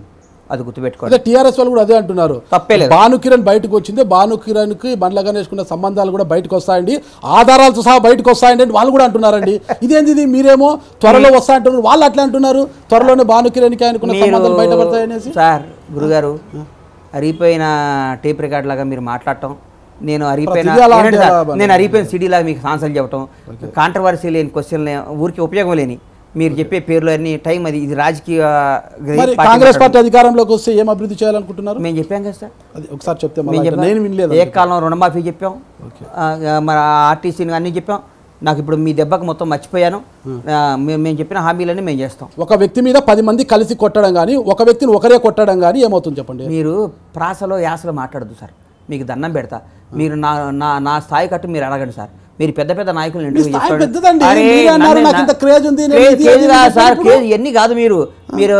అది గుర్తుపెట్టుకోండి అదే టిఆర్ఎస్ వాళ్ళు కూడా అదే అంటున్నారు తప్పే లేదు. భానుకిరణ్ బయటకు వచ్చింది భానుకిరణ్ కి బండ్ల గణేష్ కున్న సంబంధాలు కూడా బయటకు వస్తాయండి ఆధారాలతో సహా బయటకు వస్తాయండి అని వాళ్ళు కూడా అంటున్నారండి ఇదేంది ఇది మీరేమో త్వరలో వస్తాయంటున్నారు వాళ్ళు అట్లా అంటున్నారు త్వరలోనే భానుకిరణ్ కి ఆయనకున్న సంబంధాలు బయటపడతాయనేసి సార్ గురుగారు అరిగిపోయిన టేప్ రికార్డ్ లాగా మీరు మాట్లాడటం నేను అరిగిపోయిన ప్రతిదీ అలా వినండి అంటే సార్, అలా నేను అరిగిపోయిన సిడీ లాగా మీకు ఆన్సర్లు చెప్పడం కాంట్రవర్సీ లేని క్వశ్చన్ ఊరికి ఉపయోగం లేని మీరు చెప్పే పేర్లు అన్ని టైం అది ఇది రాజకీయ మరి పార్టీ కాంగ్రెస్ మాట్లాడు- పార్టీ అధికారంలోకి వస్తే ఏం అభివృద్ధి చేయాలనుకుంటున్నారు మేము చెప్పాం కదా సార్ అది ఒకసారి చెప్తే మేము మళ్ళీ చెప్పాం. నేను వినలేదు ఏ కాలం రుణమాఫీ చెప్పాం ఆ, ఆ, మరి ఆర్టీసీని అన్నీ చెప్పాం నాకు ఇప్పుడు మీ దెబ్బకు మొత్తం మర్చిపోయాను ఆ, మేము మేము చెప్పిన హామీలన్నీ మేము చేస్తాం ఒక వ్యక్తి మీద పది మంది కలిసి కొట్టడం కానీ ఒక వ్యక్తిని ఒకరే కొట్టడం కానీ ఏమవుతుంది చెప్పండి మీరు ప్రాసలో యాసలో మాట్లాడదు సార్ మీకు దండం పెడతా మీరు నా నా నా స్థాయి కట్టు మీరు అడగండి సార్ మీరు పెద్ద పెద్ద నాయకులు మీ స్థాయి పెద్దదండి. అరే, మీరే అన్నారు, నన్ను- నాకు ఇంత క్రేజ్ ఉంది, నేను క్రేజ్- ఇది క్రేజ్ అది కాదు ఇది సార్ చెప్పినప్పుడు- క్రేజ్ ఎన్ని కాదు మీరు మీరు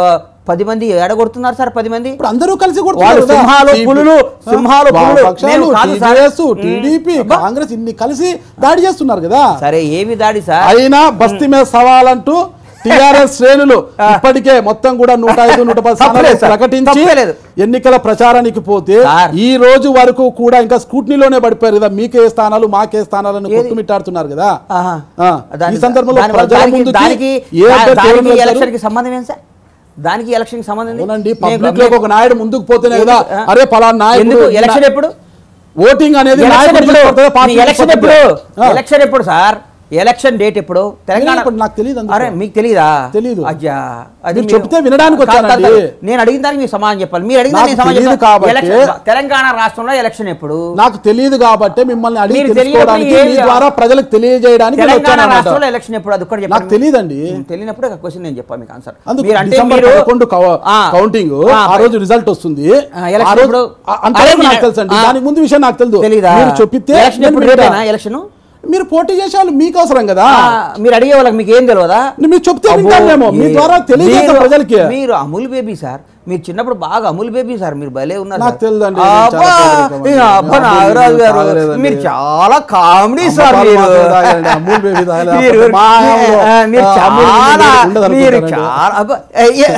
పది మంది ఎడగొడుతున్నారు సార్ పది మంది ఇప్పుడు అందరూ కలిసి వాళ్ళు కొడుతున్నారు కదా. సింహాలు, CP, పులులు, ఆ, సింహాలు, పులులు. వామపక్షాలు, మేము కాదు సార్. TJS, టీడీపీ కాంగ్రెస్ ఇన్ని కలిసి దాడి చేస్తున్నారు కదా సరే ఏమి దాడి సార్ అయినా బస్తీ మీద సవాలంటూ టిఆర్ఎస్ శ్రేణులు ఇప్పటికే మొత్తం కూడా నూట ఐదు నూట పది స్థానాలు తప్పలేదు సార్. ప్రకటించి తప్పలేదు. ఎన్నికల ప్రచారానికి పోతే సార్. ఈ రోజు వరకు కూడా ఇంకా స్కూట్నీలోనే పడిపోయారు కదా మీకే స్థానాలు మాకే స్థానాలను ఏది? కొట్టుమిట్టాడుతున్నారు కదా ఆహా. ఆ, దాని- ఈ సందర్భంలో దాని- ప్రజల దానికి- ముందుకి దానికి ఏ అభ్యర్థి దానికి ఎవరిని వెళ్తారు? ఎలక్షన్ కి సంబంధం ఏం సార్ దానికి ఎలక్షన్ కి సంబంధం ఏంది? అవునండి మేము- పబ్లిక్ లోకి ఒక నాయుడు ముందుకు పోతేనే కదా ఆ. అరే పలానా ఎందుకు నాయకుడు ఎలక్షన్ ఎప్పుడు ఓటింగ్ అనేది ఎలక్షన్ నాయకుడు ఎప్పుడు తీసుకొస్తాడా, పార్టీ మీ ఎలక్షన్ ఎప్పుడు తీసుకొస్తాడా? ఆ. ఎలక్షన్ ఎప్పుడు సార్ ఎలక్షన్ డేట్ ఎప్పుడు తెలంగాణ ఇప్పుడు నాకు తెలియదు అందుకు. అరే మీకు తెలీదా తెలీదు. అయ్యా అది మీరు మీరు- చెప్తే వినడానికి కాదు, కాదు, వచ్చానండి. కాదు. నేను అడిగిన దానికి మీరు సమాధానం చెప్పాలి మీరు అడిగిన నాకు దానికి సమాధానం తెలీదు చెప్పాలి. కాబట్టి- ఎలక్షన్- తెలంగాణ రాష్ట్రంలో ఎలక్షన్ ఎప్పుడు నాకు తెలియదు కాబట్టి మిమ్మల్ని అడిగి మీరు తెలుసుకోవడానికి తెలియదు, మీ ఏం- ద్వారా ప్రజలకు తెలియజేయడానికి నేను తెలంగాణ వచ్చానన్నమాట. రాష్ట్రంలో ఎలక్షన్ ఎప్పుడు అది కూడా నాకు చెప్పండి తెలియదండి ఉమ్, తెలియనప్పుడు ఒక క్వశ్చన్ నేను చెప్పాను మీకు ఆన్సర్ అందుకు మీరు అంటే డిసెంబర్ మీరు పదకొండు కవ- ఆ, కౌంటింగ్ ఆ, ఆ రోజు రిజల్ట్ వస్తుంది ఆ, ఎలక్షన్ ఆ రోజు- ఇప్పుడు- ఆ, అంతవరకు అదే నాకు నేను- తెలుసు అండి ఆ. దానికి ముందు విషయం నాకు తెలియదు తెలీదా మీరు చెప్పితే ఎలక్షన్ నేను ఎప్పుడు వింటా. రేపేనా ఎలక్షన్ మీరు పోటీ చేసే వాళ్ళు మీకు అవసరం కదా మీరు అడిగే వాళ్ళకి మీకు ఏం తెలియదా మీరు చెప్తే అబ్బో, వింటామేమో మీ ఏ- ద్వారా తెలియజేస్తాం మీరు- ప్రజలకి మీరు అమూల్ బేబీ సార్ మీరు చిన్నప్పుడు బాగా అమూల్ బేబీ సార్ మీరు భలే ఉన్నారు నాకు సార్. తెలియదండి, నేను అబ్బా, చాలా పేదరికం ఇక అండి. అబ్బా అమూల్ నాగరాజు బేబీ గారు తాగలేదండి. మీరు చాలా కామెడీ సార్ అమ్మ మీరు పాలు మాత్రమే తాగాలండి, అమూల్ బేబీ తాగలేదు. మీరు మా హయాంలో, ఆ, మీరు ఆ, అమూల్ చాలా బేబీ ఉండదు మీరు అనుకుంటానండి. చాలా అబ్బా, అయ్యే.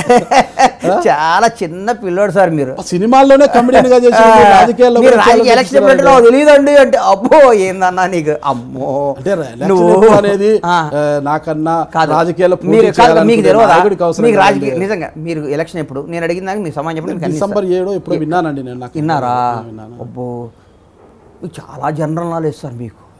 చాలా చిన్న పిల్లోడు సార్ మీరు సినిమాల్లోనే కమెడియన్ గా చేసి ఆ, రాజకీయాల్లో మీరు కూడా రాజకీయ చాలా ఎలక్షన్ ఎప్పుడు అంటే నాకు తెలియదండి అంటే అబ్బో ఏందన్నా నీకు అమ్మో అంటే ఎలక్షన్ నువ్వు- ఎప్పుడు అనేది ఆ. ఆ, నాకన్నా కాదు రాజకీయాల్లో పోటీ మీరు కాదు, మీకు చేయాలనుకునే తెలియదా నాయకుడికి అవసరం మీకు రాజకీయ లేదండి. నిజంగా మీరు ఎలక్షన్ ఎప్పుడు నేను అడిగిన దానికి మీ సమాజం చెప్పండి మీకు అన్ని డిసెంబర్ ఏడో ఇప్పుడు విన్నానండి నేను నాకు విన్నారా విన్నాను అబ్బో మీకు చాలా జనరల్ నాలెడ్జ్ సార్ మీకు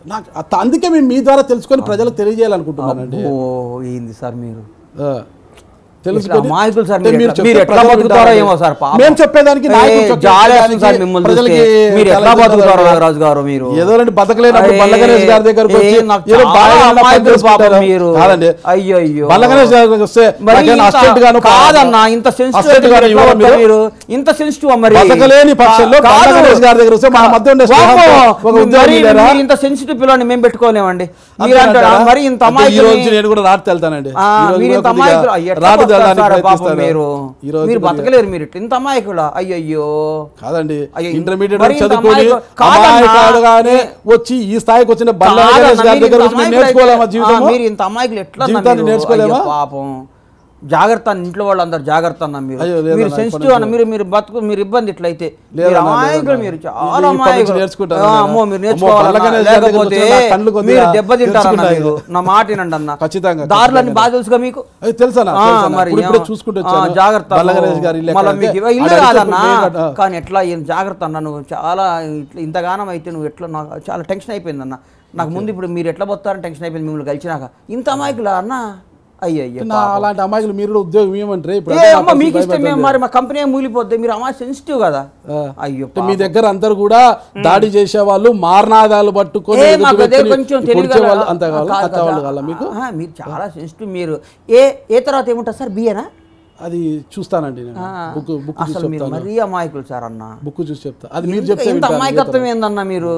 నాకు అత- అందుకే మేము మీ ద్వారా తెలుసుకొని ప్రజలకు తెలియజేయాలనుకుంటున్నానండి ఓ ఏంది సార్ మీరు ఆ. ఇట్లా తెలుసుకొని అమాయకులు సార్ అంటే మీరు మీరు ఎట్లా- చెప్తే మీరు ఎట్లా ప్రజలు బతుకుతారో వింటారు. ఏమో సార్ పాపం. మేము చెప్పేదానికి ఏ, నాయకులు చెప్పే జాలి వేస్తుంది సార్ దానికి మిమ్మల్ని ప్రజలకి చూస్తే. మీరు ఎట్లా చాలా బతుకుతారో ఇబ్బంది నాగరాజు గారు మీరు ఏదో రెండు బతకలేనప్పుడు అరే, బల్ల గణేష్ గారి దగ్గరకు వచ్చి ఏ, నాకు ఏదో చాలా బాగా ఉన్న పని అమాయకులు చేసుకుంటారు. పాపం మీరు. కాదండి అయ్యో, అయ్యో. బల్ల గణేష్ గారి దగ్గరికి వస్తే మరి నాకేమైనా ఇంత- అసిస్టెంట్ గాను కాదన్నా ఇంత అసిస్టెంట్ సెన్సిటివ్ గాను ఇవ్వరా మీరు? మీరు ఇంత సెన్సిటివ్ మరి బతకలేని పక్షంలో కాదు. బల్ల గణేష్ గారి దగ్గర వస్తే మన మధ్య ఉండే పాపం, స్నేహంతో ఒక ఉద్యోగం మరి ఇవ్వరా? మీరు ఇంత సెన్సిటివ్ పిల్లని మేము పెట్టుకోలేమండి మీరు అంతేనంటారా? అంటారా మరి ఇంత అంటే ఈ రోజు అమాయకుల్ని- నేను కూడా రాటు వెళ్తానండి ఆ, ఈ రోజు మీరు కూడా ఇంత కొద్దిగా అమాయకులు అయ్య, ఎట్లా రాటు బతకాలి తెల్లడానికి సార్ పాపం ప్రయత్నిస్తాను. మీరు ఈ రోజు మీరు కొద్దిగా- బతకలేరు మీరు ఇట్లా. ఇంత అమాయకులా అయ్యయ్యో కాదండి అయ్యో, ఇంటర్మీడియట్ మరి ఇంత చదువుకొని అమాయకు- కాదన్నా. అమాయకుడుగానే వచ్చి ఈ స్థాయికి వచ్చిన బల్ల కాదన్నా, గణేష్ గారి మీరు దగ్గర ఇంత వచ్చి మేము అమాయకులు నేర్చుకోలేమా అయితే- జీవితం ఆ, మీరు ఇంత అమాయకులు ఎట్లా అన్నా జీవితాన్ని మీరు? నేర్చుకోలేమా? అయ్యో, పాపం జాగ్రత్త అన్న ఇంట్లో వాళ్ళందరూ జాగ్రత్త అన్న మీరు అయ్యో, లేదన్నా, మీరు ఇప్పటి సెన్సిటివ్ అన్న నుంచి- మీరు మీరు బతుకు మీరు ఇబ్బంది ఇట్లయితే లేదన్నా, మీరు అమాయకులు లేదన్నా. మీరు ఇది చాలా ఇప్పటి నుంచి అమాయకులు నేర్చుకుంటాను ఆ, నేను. అమ్మో మీరు అమ్మో, నేర్చుకోవాలన్నా బల్లగణేష్ గారి దగ్గరికి లేకపోతే వచ్చి నా కళ్ళు కొద్దిగా మీరు దెబ్బతింటారన్న తెరుచుకుంటాయి. మీరు నా మాట వినండి అన్న ఖచ్చితంగా, దారులన్నీ ఖచ్చితంగా. బాగా తెలుసుగా మీకు అది తెలుసా ఆ, మరి ఇప్పుడు ఇప్పుడే ఏమో. చూసుకుంటూ ఆ, వచ్చాను జాగ్రత్త బల్ల గణేష్ గారి ఇల్లు మళ్ళీ ఎక్కడ మీకు అంటే ఇల్లు ఆడ కాదన్నా అడిగితే ఇప్పుడు కానీ ఎట్లా ఈయన జాగ్రత్త అన్న నువ్వు చాలా ఇట్లా ఇంతగానం అయితే నువ్వు ఎట్లా నాకు చాలా టెన్షన్ అయిపోయింది అన్న నాకు ముందు ఇప్పుడు మీరు ఎట్లా పోతారని టెన్షన్ అయిపోయింది మిమ్మల్ని కలిసినాక ఇంత అమాయకులా అన్న అయ్యో అయ్యో నా అలాంటి అమాయకులు మీరు కూడా ఉద్యోగం ఇవ్వమంటారే ఇప్పుడు ఏ అదే నా అమ్మ మీకు పరిస్థితి ఇష్టం ఏం మరి మా కంపెనీ ఏం మూలిపోద్ది మీరు అమ్మ సెన్సిటివ్ కదా ఆ. అయ్యో అంటే మీ దగ్గర అందరు కూడా దాడి చేసే వాళ్ళు మారణాదాలు పట్టుకొని ఏ ఎదుటి మాకు అదే వ్యక్తిని కొంచెం పొడిచే తెలియగల వాళ్ళు అంత కావాలి కాదు అంత వాళ్ళు కదా. కావాలా మీకు ఆహా, మీరు చాలా సెన్సిటివ్ మీరు ఏ ఏ తర్వాత ఏముంటుంది సార్ బిఏనా అది చూస్తానండి నేను బుక్ బుక్ చూసి అసలు మీరు చెప్తాను మరీ అమాయకులు సార్ అన్న బుక్ చూసి చెప్తా అది మీరు ఇంత- చెప్తే ఇంత వింటాను. అమాయకత్వం ఏందన్న మీరు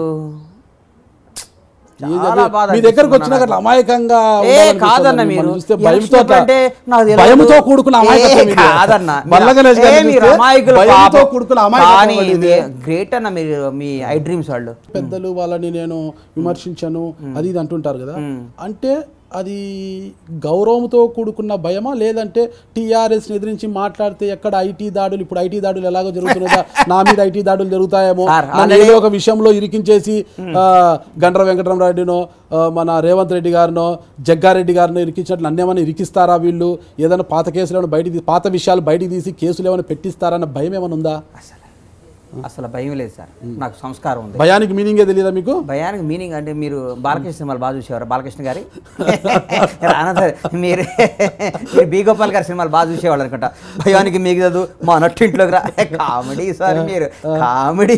ఏది చాలా అది? బాధ మీ దగ్గరకు అనిపిస్తుంది వచ్చినాక అట్లా అమాయకంగా ఏ ఉండాలనిపిస్తుంది. కాదన్న మిమ్మల్ని మీరు చూస్తే ఈ భయంతో ఎలక్షన్ అంటే నాకు తెలియదు. భయంతో కూడుకున్న అమాయకత్వం ఏ ఇది. కాదన్న బల్ల గణేష్ ఏ గారిని మీరు చూస్తే అమాయకులు భయంతో పాపం. కూడుకున్న అమాయకత్వం కానీ ఇది. గ్రేట్ అన్న మీరు మీ ఐ డ్రీమ్స్ వాళ్ళు పెద్దలు వాళ్ళని నేను విమర్శించాను అది ఇది అంటుంటారు కదా అంటే అది గౌరవంతో కూడుకున్న భయమా లేదంటే టీఆర్ఎస్ ఎదిరించి మాట్లాడితే ఎక్కడ ఐటీ దాడులు ఇప్పుడు ఐటీ దాడులు ఎలాగో జరుగుతున్నాయో నా మీద ఐటీ దాడులు జరుగుతాయేమో సార్, నన్ను ఏదో ఒక విషయంలో ఇరికించేసి ఆ, గండ్ర వెంకటరామరెడ్డినో ఆ, మన రేవంత్ రెడ్డి గారినో జగ్గారెడ్డి గారినో ఇరికించినట్లు నన్నేమైనా ఇరికిస్తారా వీళ్ళు ఏదైనా పాత కేసులు ఏమైనా బయట తీ- పాత విషయాలు బయటికి తీసి కేసులు ఏమైనా పెట్టిస్తారా అన్న భయం ఏమైనా ఉందా అసలు అసలు భయం లేదు సార్ నాకు సంస్కారం ఉంది భయానికి మీనింగే తెలియదా మీకు భయానికి మీనింగ్ అంటే మీరు బాలకృష్ణ సినిమాలు బాగా చూసేవారు బాలకృష్ణ గారి రానసారి మీరు మీరు బి గోపాల్ గారి సినిమాలు బాగా చూసేవాళ్ళు అనుకుంటా భయానికి మిగలదు మా నట్టింట్లోకి రా కామెడీ సార్ మీరు కామెడీ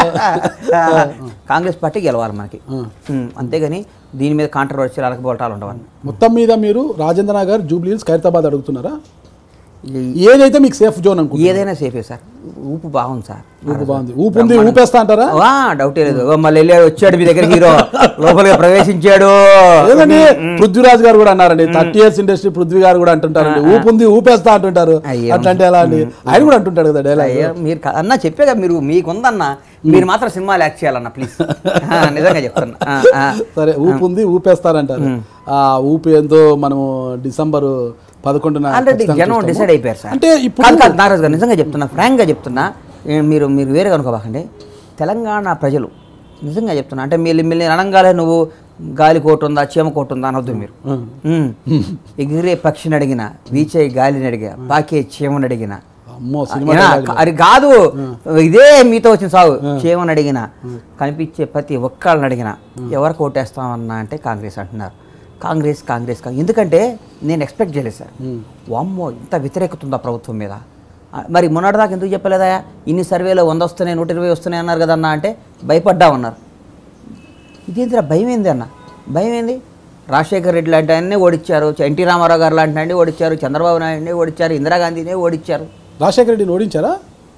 కాంగ్రెస్ పార్టీ గెలవాలి మనకి ఉమ్, అంతేగాని దీని మీద కాంట్రవర్సీ అలకపోవటాలు ఉండవని మొత్తం మీద మీరు రాజేంద్ర నగర్ జూబ్లీ హిల్స్ ఖైరతాబాద్ అడుగుతున్నారా ఈ- ఏదైతే మీకు సేఫ్ జోన్ అనుకుంటున్నారు ఏదైనా సేఫే సార్ ఊపు బాగుంది సార్ ఊపు బాగుంది ఊపు ఉంది ఊపేస్తా అంటారా వా డౌటే లేదు ఓ, మళ్ళీ వెళ్ళాడు వచ్చాడు మీ దగ్గర హీరో లోపలిగా ప్రవేశించాడు ఏదండి పృథ్వీరాజ్ గారు కూడా అన్నారండి థర్టీ ఇయర్స్ ఇండస్ట్రీ పృథ్వీ గారు కూడా అంటుంటారండి ఊపు ఉంది ఊపేస్తా అంటుంటారు అయ్యో. అట్లా అంటే ఎలా అండి ఆయన కూడా అంటుంటాడు కదా డైలాగ్ అయ్యో, మీరు కా- అన్న చెప్పే కదా మీరు మీకుందన్న మీరు మాత్రం సినిమాలు యాక్ట్ చేయాలన్న ప్లీజ్ నిజంగా చెప్తున్నా ఆ, ఆ. సరే ఊపు ఉంది ఊపేస్తారంటారు ఆ ఊపు ఏందో మనము డిసెంబర్ పదకొండున ఆల్రెడీ ఖచ్చితంగా జనం చూస్తాము. డిసైడ్ అయిపోయారు సార్ అంటే ఇప్పుడు కాదు కాదు నాగరాజు గారు నిజంగా చెప్తున్నా ఫ్రాంక్గా చెప్తున్నా ఏ, మీరు మీరు వేరే అనుకోబాకండి తెలంగాణ ప్రజలు నిజంగా చెప్తున్నా అంటే మీరు మిమ్మల్ని అనగానే నువ్వు గాలి కోటు ఉందా చీమ కోటు ఉందా అనొద్దు మీరు ఉమ్. ఎగిరే పక్షిని అడిగిన వీచే గాలిని అడిగా పాకే చీమని అడిగిన అమ్మో సినిమా ఏనా? dialogue లు. అది కాదు ఇదే మీతో వచ్చిన సాగు చేయమని అడిగిన కనిపించే ప్రతి ఒక్కళ్ళని అడిగిన ఎవరు కోటేస్తామన్నా అంటే కాంగ్రెస్ అంటున్నారు కాంగ్రెస్ కాంగ్రెస్ కాంగ్రెస్ ఎందుకంటే నేను ఎక్స్పెక్ట్ చేయలేదు సార్ వామ్మో ఇంత వ్యతిరేకత ఉందా ప్రభుత్వం మీద ఆ, మరి మొన్నటిదాకా ఎందుకు చెప్పలేదా ఇన్ని సర్వేలో వంద వస్తున్నాయి నూట ఇరవై వస్తున్నాయి అన్నారు కదన్నా అంటే భయపడ్డామన్నారు ఇదేంటిరా భయం ఏంది అన్న భయం ఏంది రాజశేఖర్ రెడ్డి లాంటి ఆయన్నే ఓడిచ్చారు ఎన్టీ రామారావు గారు లాంటి ఆయన్ని ఓడిచ్చారు చంద్రబాబు నాయుడిని ఓడిచ్చారు ఇందిరాగాంధీనే ఓడిచ్చారు రాజశేఖర రెడ్డిని ఓడించారా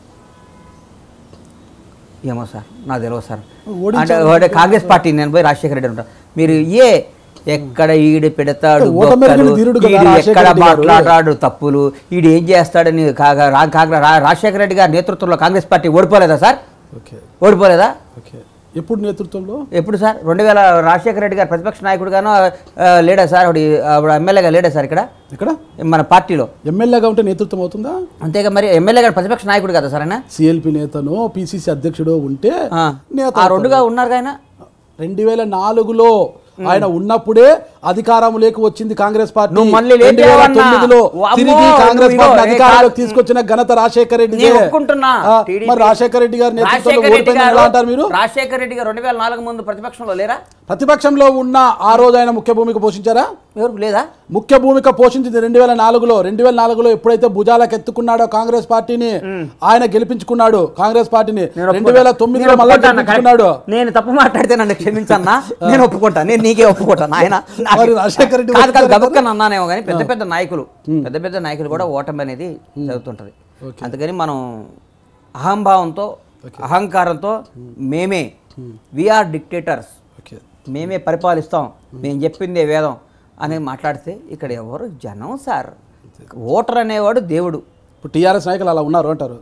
ఏమో సార్ నాకు తెలియదు సార్ ఓడించారు అంటే వాడే కాంగ్రెస్ పార్టీ నేను పోయి రాజశేఖర రెడ్డి ఉంటా మీరు ఏ ఎక్కడ ఈడు పెడతాడు ఓటమి ఎరిగిన బొక్కలు, ధీరుడు కదా ఈడు రాజశేఖర ఎక్కడ రెడ్డి గారు. మాట్లాడాడు తప్పులు ఈడు ఏం చేస్తాడని కాగా- రా- కాగా- రా- రాజశేఖర రెడ్డి గారి నేతృత్వంలో కాంగ్రెస్ పార్టీ ఓడిపోలేదా సార్ ఓకే ఓడిపోలేదా ఓకే ఎప్పుడు నేతృత్వంలో ఎప్పుడు సార్ రెండు వేల రాజశేఖర రెడ్డి గారు ప్రతిపక్ష నాయకుడుగాను ఆ, లేడా సార్ ఆవిడ ఆవిడ ఎమ్మెల్యేగా లేడా సార్ ఇక్కడ ఇక్కడ మన పార్టీలో ఎమ్మెల్యేగా ఉంటే నేతృత్వం అవుతుందా అంతేగా మరి ఎమ్మెల్యే గారు ప్రతిపక్ష నాయకుడు కదా సార్ ఆయన సిఎల్పి నేతను పిసిసి అధ్యక్షుడు ఉంటే ఆ. నేత ఆ రెండుగా ఉన్నారు ఆయన రెండు వేల నాలుగులో ఆయన ఉన్నప్పుడే అధికారం లేక వచ్చింది కాంగ్రెస్ పార్టీ నువ్వు మళ్ళీ రెండు వేల లేపేవన్నా? తొమ్మిదిలో వామ్మో, తిరిగి కాంగ్రెస్ నువ్వు పార్టీ ఇగో, ఏ అధికారంలోకి కాదు. తీసుకొచ్చిన ఘనత రాజశేఖర రెడ్డి నేను ఒప్పుకుంటున్నా. TDP మరి రాజశేఖర రెడ్డి గారి నేతృత్వంలో రాజశేఖర రెడ్డి ఓడిపోయిందని గారు ఎలా అంటారు మీరు రాజశేఖర రెడ్డి గారు రెండు వేల నాలుగు ముందు ప్రతిపక్షంలో లేరా ప్రతిపక్షంలో ఉన్న ఆ రోజు ఆయన ముఖ్య భూమిక పోషించారా ఎవరు లేదా ముఖ్య భూమిక పోషించింది రెండు వేల నాలుగులో రెండు వేల నాలుగులో ఎప్పుడైతే భుజాలకు ఎత్తుకున్నాడో కాంగ్రెస్ పార్టీని ఆయన గెలిపించుకున్నాడు కాంగ్రెస్ పార్టీని నేను రెండు వేల ఒప్పుకుంటా. తొమ్మిదిలో నేను మళ్ళీ ఒప్పుకుంటాను. గెలిపించుకున్నాడు నేను తప్పు మాట్లాడితే నన్ను క్షమించన్నా నేను ఒప్పుకుంటా నేను నీకే ఒప్పుకుంటాను ఆయన మరి రాజశేఖర రెడ్డి కాదు కాదు ఒప్పుకోరు గబుక్కని అన్నానేమో కానీ పెద్ద పెద్ద నాయకులు పెద్ద పెద్ద నాయకులు కూడా ఓటమి అనేది జరుగుతుంటది అందుకని మనం అహంభావంతో అహంకారంతో మేమే వీఆర్ డిక్టేటర్స్ ఓకే మేమే పరిపాలిస్తాం మేము చెప్పిందే వేదం అని మాట్లాడితే ఇక్కడ ఎవరు జనం సార్ ఓటర్ అనేవాడు దేవుడు ఇప్పుడు టీఆర్ఎస్ నాయకులు అలా ఉన్నారు అంటారు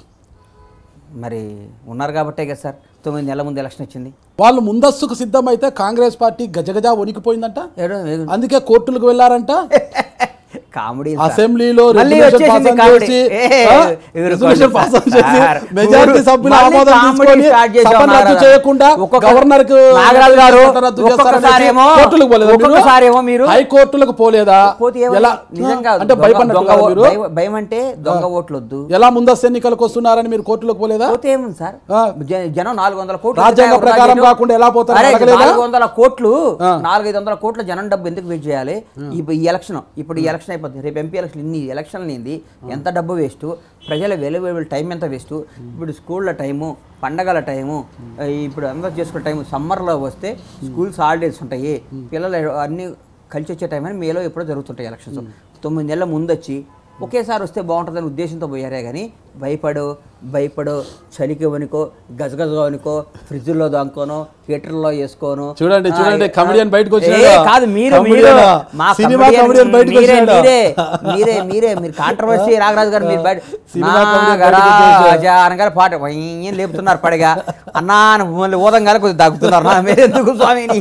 మరి ఉన్నారు కాబట్టే కదా సార్ తొమ్మిది నెలల ముందు ఎలక్షన్ వచ్చింది వాళ్ళు ముందస్తుకు సిద్ధమైతే కాంగ్రెస్ పార్టీ గజగజ వణికిపోయిందంట ఏడో ఏదో- అందుకే కోర్టులకు వెళ్ళారంట కామెడీ అసెంబ్లీలో మళ్ళీ resolution వచ్చేసింది pass కామెడీ. చేసి, ఏ, ఆ, ఎవరు resolution కాదు pass చేసి, సార్. majority ఊరు- సభ్యుల మళ్ళీ ఆమోదం కామెడీ తీసుకొని స్టార్ట్ చేశావు సభను రద్దు నాగరాజు. చేయకుండా ఒక్కొక్క- గవర్నర్కు నాగరాజు గారు రద్దు చేస్తారనేసి ఒక్కొక్కసారేమో కోర్టులకు పోలేదా మీరు? ఒక్కొక్కసారేమో మీరు హైకోర్టులకు పోలేదా పోతే ఏమని? ఎలా నిజంగా అంటే దొంగ- భయపడినట్టు దొంగ కాదా ఓ- మీరు భయం- భయం అంటే దొంగ ఓట్లు వద్దు ఎలా ముందస్తు ఎన్నికలకు వస్తున్నారని మీరు కోర్టులకు పోలేదా పోతే ఏముంది సార్ ఆ. జ- జనం నాలుగు వందల కోట్లు రాజ్యాంగ వృధా ప్రకారం చేయడం- కాకుండా ఎలా పోతారో అరే, అడగలేదా? నాలుగు వందల కోట్లు ఆ. నాలుగైదు వందల కోట్ల జనం డబ్బు ఎందుకు వెయిట్ చేయాలి ఇప్పుడు ఈ ఎలక్షన్ ఇప్పుడు ఈ ఎలక్షన్ అయిపోతుంది రేపు ఎంపీ ఎలక్షన్ ఇన్ని ఎలక్షన్లు ఏంది ఎంత డబ్బు వేస్ట్ ప్రజల వెలువెల్ టైం ఎంత వేస్ట్ ఇప్పుడు స్కూళ్ళ టైము పండగల టైము ఆ, ఇప్పుడు అందరూ చేసుకునే టైం సమ్మర్లో వస్తే స్కూల్స్ హాలిడేస్ ఉంటాయి పిల్లలు అన్ని కలిసి వచ్చే టైం అని మేలో ఎప్పుడో జరుగుతుంటాయి ఎలక్షన్స్ తొమ్మిది నెలల ముందు వచ్చి ఒకేసారి వస్తే బాగుంటుందని ఉద్దేశంతో పోయారే కానీ భయపడు భయపడు చలికి వనుకో గజగజ వనుకో ఫ్రిడ్జ్లో దాంకోనో హీటర్లో వేసుకోను చూడండి, చూడండి, ఆ, comedian బయటకు ఏ, వచ్చాడా? కాదు మీరు మీరు Comedian ఆ? మా సినిమా comedian comedian బయటకు మీరే వచ్చాడా? మీరే మీరే మీరే మీరు కాంట్రవర్సీ నాగరాజు గారు మీరు బయట సినిమా comedian నాగరా బయటకు వచ్చేసాడు. రాజా అనగానే పాట ఏం లేపుతున్నారు పడగా అన్నా అని మళ్ళీ ఊదంగానే కొద్దిగా దగ్గుతున్నారు నా మీరు ఎందుకు స్వామిని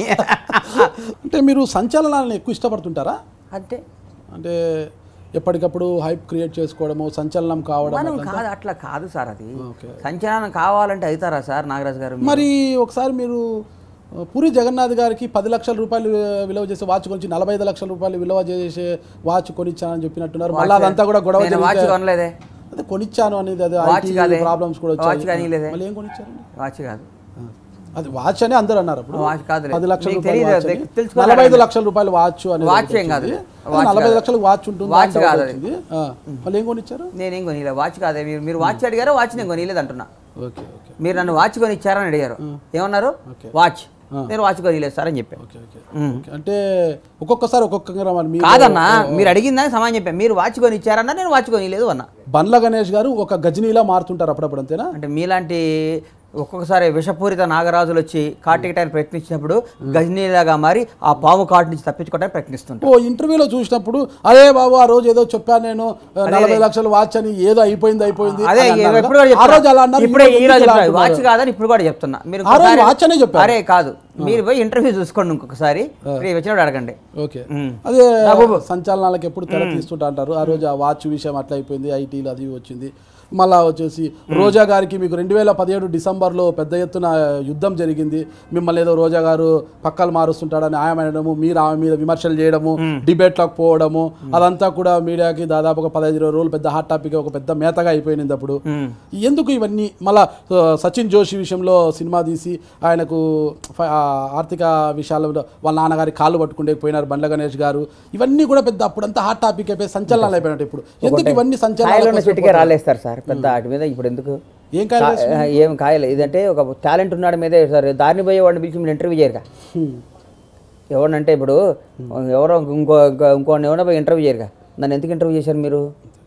అంటే మీరు సంచలనాలను ఎక్కువ ఇష్టపడుతుంటారా అంటే అంటే ఎప్పటికప్పుడు హైప్ క్రియేట్ చేసుకోవడము సంచలనం కావడం మనం అట్లా. కాదు అట్లా కాదు సార్ అది ఓకే. సంచలనం కావాలంటే అవుతారా సార్ నాగరాజు గారు మరి ఒకసారి మీరు ఆ, పూరి జగన్నాథ్ గారికి పది లక్షల రూపాయలు విలువ చేసే వాచ్ కొనిచ్చి నలభై ఐదు లక్షల రూపాయలు విలువ చేసే వాచ్ కొనిచ్చానని చెప్పినట్టున్నారు మళ్ళీ అదంతా కూడా గొడవ నేను వాచ్ జరిగితే- కొనలేదే అదే కొనిచ్చాను అనేది అదే వాచ్ కాదే. ప్రాబ్లమ్స్ కూడా వాచ్ వచ్చాయి కానీలేదే. మళ్ళీ ఏం కొనిచ్చారండి వాచ్ కాదు ఆ. అది వాచ్ అని అందరూ అన్నారు అప్పుడు వాచ్ కాదులే. పది లక్షల మీకు రూపాయలు తెలియదు, వాచ్ అని. తె- తెలుసుకోవాలి నలభై ఐదు అడగండి. లక్షల రూపాయలు వాచ్ అనేది వాచ్ ఒకటి ఏం కాదు. వచ్చింది. వాచ్ నలభై ఐదు కాదు. లక్షలకు వాచ్ ఉంటుంది వాచ్ అంటే ఒకటి కాదు అది. వచ్చింది. ఆ. మళ్ళీ ఏం కొనిచ్చారు నేనేం కొనిలే వాచ్ కాదే మీరు మీరు వాచ్ అడిగారో వాచ్ నేను కొనిలేదు అంటున్నా ఓకే ఓకే మీరు నన్ను వాచ్ కొని ఇచ్చారని అడిగారు ఏమన్నారు ఓకే. వాచ్ నేను వాచ్ కొనిలేదు సార్ అని చెప్పాను ఓకే ఓకే ఓకే. అంటే ఒక్కొక్కసారి ఒక్కొక్కగా మరి మీరు కాదన్నా మీరు అడిగిన దానికి సమాధానం చెప్పాను మీరు వాచ్ కొని ఇచ్చారన్నా నేను వాచ్ కొనిలేదు అన్నా బండ్ల గణేష్ గారు ఒక గజనీలా మారుతుంటారు అప్పుడప్పుడు అంతేనా అంటే మీలాంటి ఒక్కొక్కసారి విషపూరిత నాగరాజులు వచ్చి కాటికటానికి ప్రయత్నించినప్పుడు గజనీలాగా మారి ఆ పాము కాటు నుంచి తప్పించుకోవడానికి ప్రయత్నిస్తుంటారు ఓ ఇంటర్వ్యూలో చూసినప్పుడు అరే బాబు ఆ రోజు ఏదో చెప్పాను నేను ఆ, నలభై లక్షలు వాచ్ అని ఏదో అయిపోయింది అయిపోయింది అదే అని అన్నారు ఇప్పుడు కూడా కదా. ఆ రోజు అలా చెప్తున్నా. అన్నారు ఇప్పుడే ఈ రోజు ఈ రోజు ఎందుకు ఇలా చెప్తున్నా. వాచ్ అంటున్నారు? కాదని ఇప్పుడు కూడా చెప్తున్నా మీరు ఆ రోజు ఇంకొకసారి- వాచ్ అనే చెప్పారు. అరే కాదు మీరు పోయి ఇంటర్వ్యూ చూసుకోండి ఇంకొకసారి రేపు వచ్చినప్పుడు అడగండి ఓకే ఉమ్. అదే నా బాబు. సంచలనాలకు ఎప్పుడు తెర తీస్తుంటా అంటారు ఆ రోజు ఆ వాచ్ విషయం అట్లా అయిపోయింది ఐటీలు అది వచ్చింది మళ్ళా వచ్చేసి రోజా గారికి మీకు రెండు వేల పదిహేడు డిసెంబర్లో పెద్ద ఎత్తున యుద్ధం జరిగింది మిమ్మల్ని ఏదో రోజా గారు పక్కలు మారుస్తుంటాడని ఆయన అనడము మీరు ఆమె మీద విమర్శలు చేయడము డిబేట్లోకి పోవడము అదంతా కూడా మీడియాకి దాదాపు ఒక పదహైదు ఇరవై రోజులు పెద్ద హాట్ టాపిక్ ఒక పెద్ద మేతగా అయిపోయింది అప్పుడు ఉమ్. ఎందుకు ఇవన్నీ మళ్ళా ఆ, సచిన్ జోషి విషయంలో సినిమా తీసి ఆయనకు ఫ- ఆ, ఆర్థిక విషయాల్లో వాళ్ళ నాన్నగారి కాళ్ళు పట్టుకుంటే పోయినారు బండ్ల గణేష్ గారు ఇవన్నీ కూడా పెద్ద అప్పుడంతా హాట్ టాపిక్ అయిపోయి సంచలనాలు అయిపోయినట్టు ఇప్పుడు ఎందుకు ఇవన్నీ కాయలు ఉన్న సంచలనాలు చెట్టుకే రాలేస్తారు సార్ పెద్ద వాటి మీద ఇప్పుడు ఎందుకు ఏం కాయలు కా- ఏం కాయలు ఇదంటే ఒక టాలెంట్ ఉన్నాడు మీదే సార్ దారిని పోయే వాడిని పిలిచి మీరు ఇంటర్వ్యూ చేయరుగా హ్మ్. ఎవరినంటే ఇప్పుడు ఎవరో ఇంకో ఇంకో ఇంకోని ఎవరో పోయి ఇంటర్వ్యూ చేయరుగా నన్ను ఎందుకు ఇంటర్వ్యూ చేశారు మీరు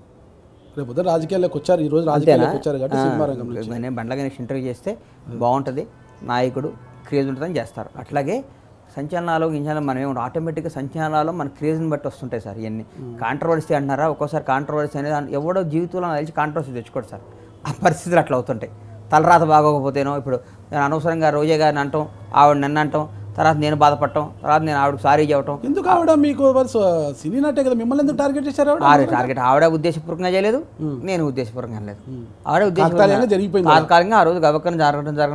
రేపు ఉదయం రాజకీయాల్లోకి వచ్చారు ఈ రోజు అంతేనా రాజకీయాల్లోకి వచ్చారు కాబట్టి సినిమా రంగం నుంచి నేను బండ్ల గణేష్ ఇంటర్వ్యూ చేస్తే బాగుంటుంది నాయకుడు క్రేజ్ ఉంటుందని చేస్తారు అట్లాగే సంచలనాలు గించనాలు మనం ఏమి ఆటోమేటిక్గా సంచలనాలు మన క్రేజ్ని బట్టి వస్తుంటాయి సార్ ఇవన్నీ కాంట్రవర్సీ అంటున్నారా ఒక్కోసారి కాంట్రవర్సీ అనేది అన్- ఎవడో జీవితంలో నాకు తెలిసి కాంట్రవర్సీ తెచ్చుకోడు సార్ ఆ పరిస్థితులు అట్లా అవుతుంటాయి తలరాత బాగోకపోతేనో ఇప్పుడు నేను అనవసరంగా రోజే గారిని అంటాం ఆవిడ నన్ను అంటాం తర్వాత నేను బాధపడటం తర్వాత నేను ఆవిడకి సారీ చెప్పటం ఎందుకు ఆవిడ మీకు మరి స- సినీ నటే కదా మిమ్మల్ని ఎందుకు టార్గెట్ చేశారు ఆవిడ ఆవిడ టార్గెట్ ఆవిడ ఉద్దేశపూర్వకంగా చేయలేదు నేను ఉద్దేశపూర్వకంగా అనలేదు ఆవిడ తాత్కాలికంగా ఉద్దేశపూర్వకంగా జరిగిపోయింది తాత్కాలికంగా ఆ రోజు గబక్కన జరగడం జరగడం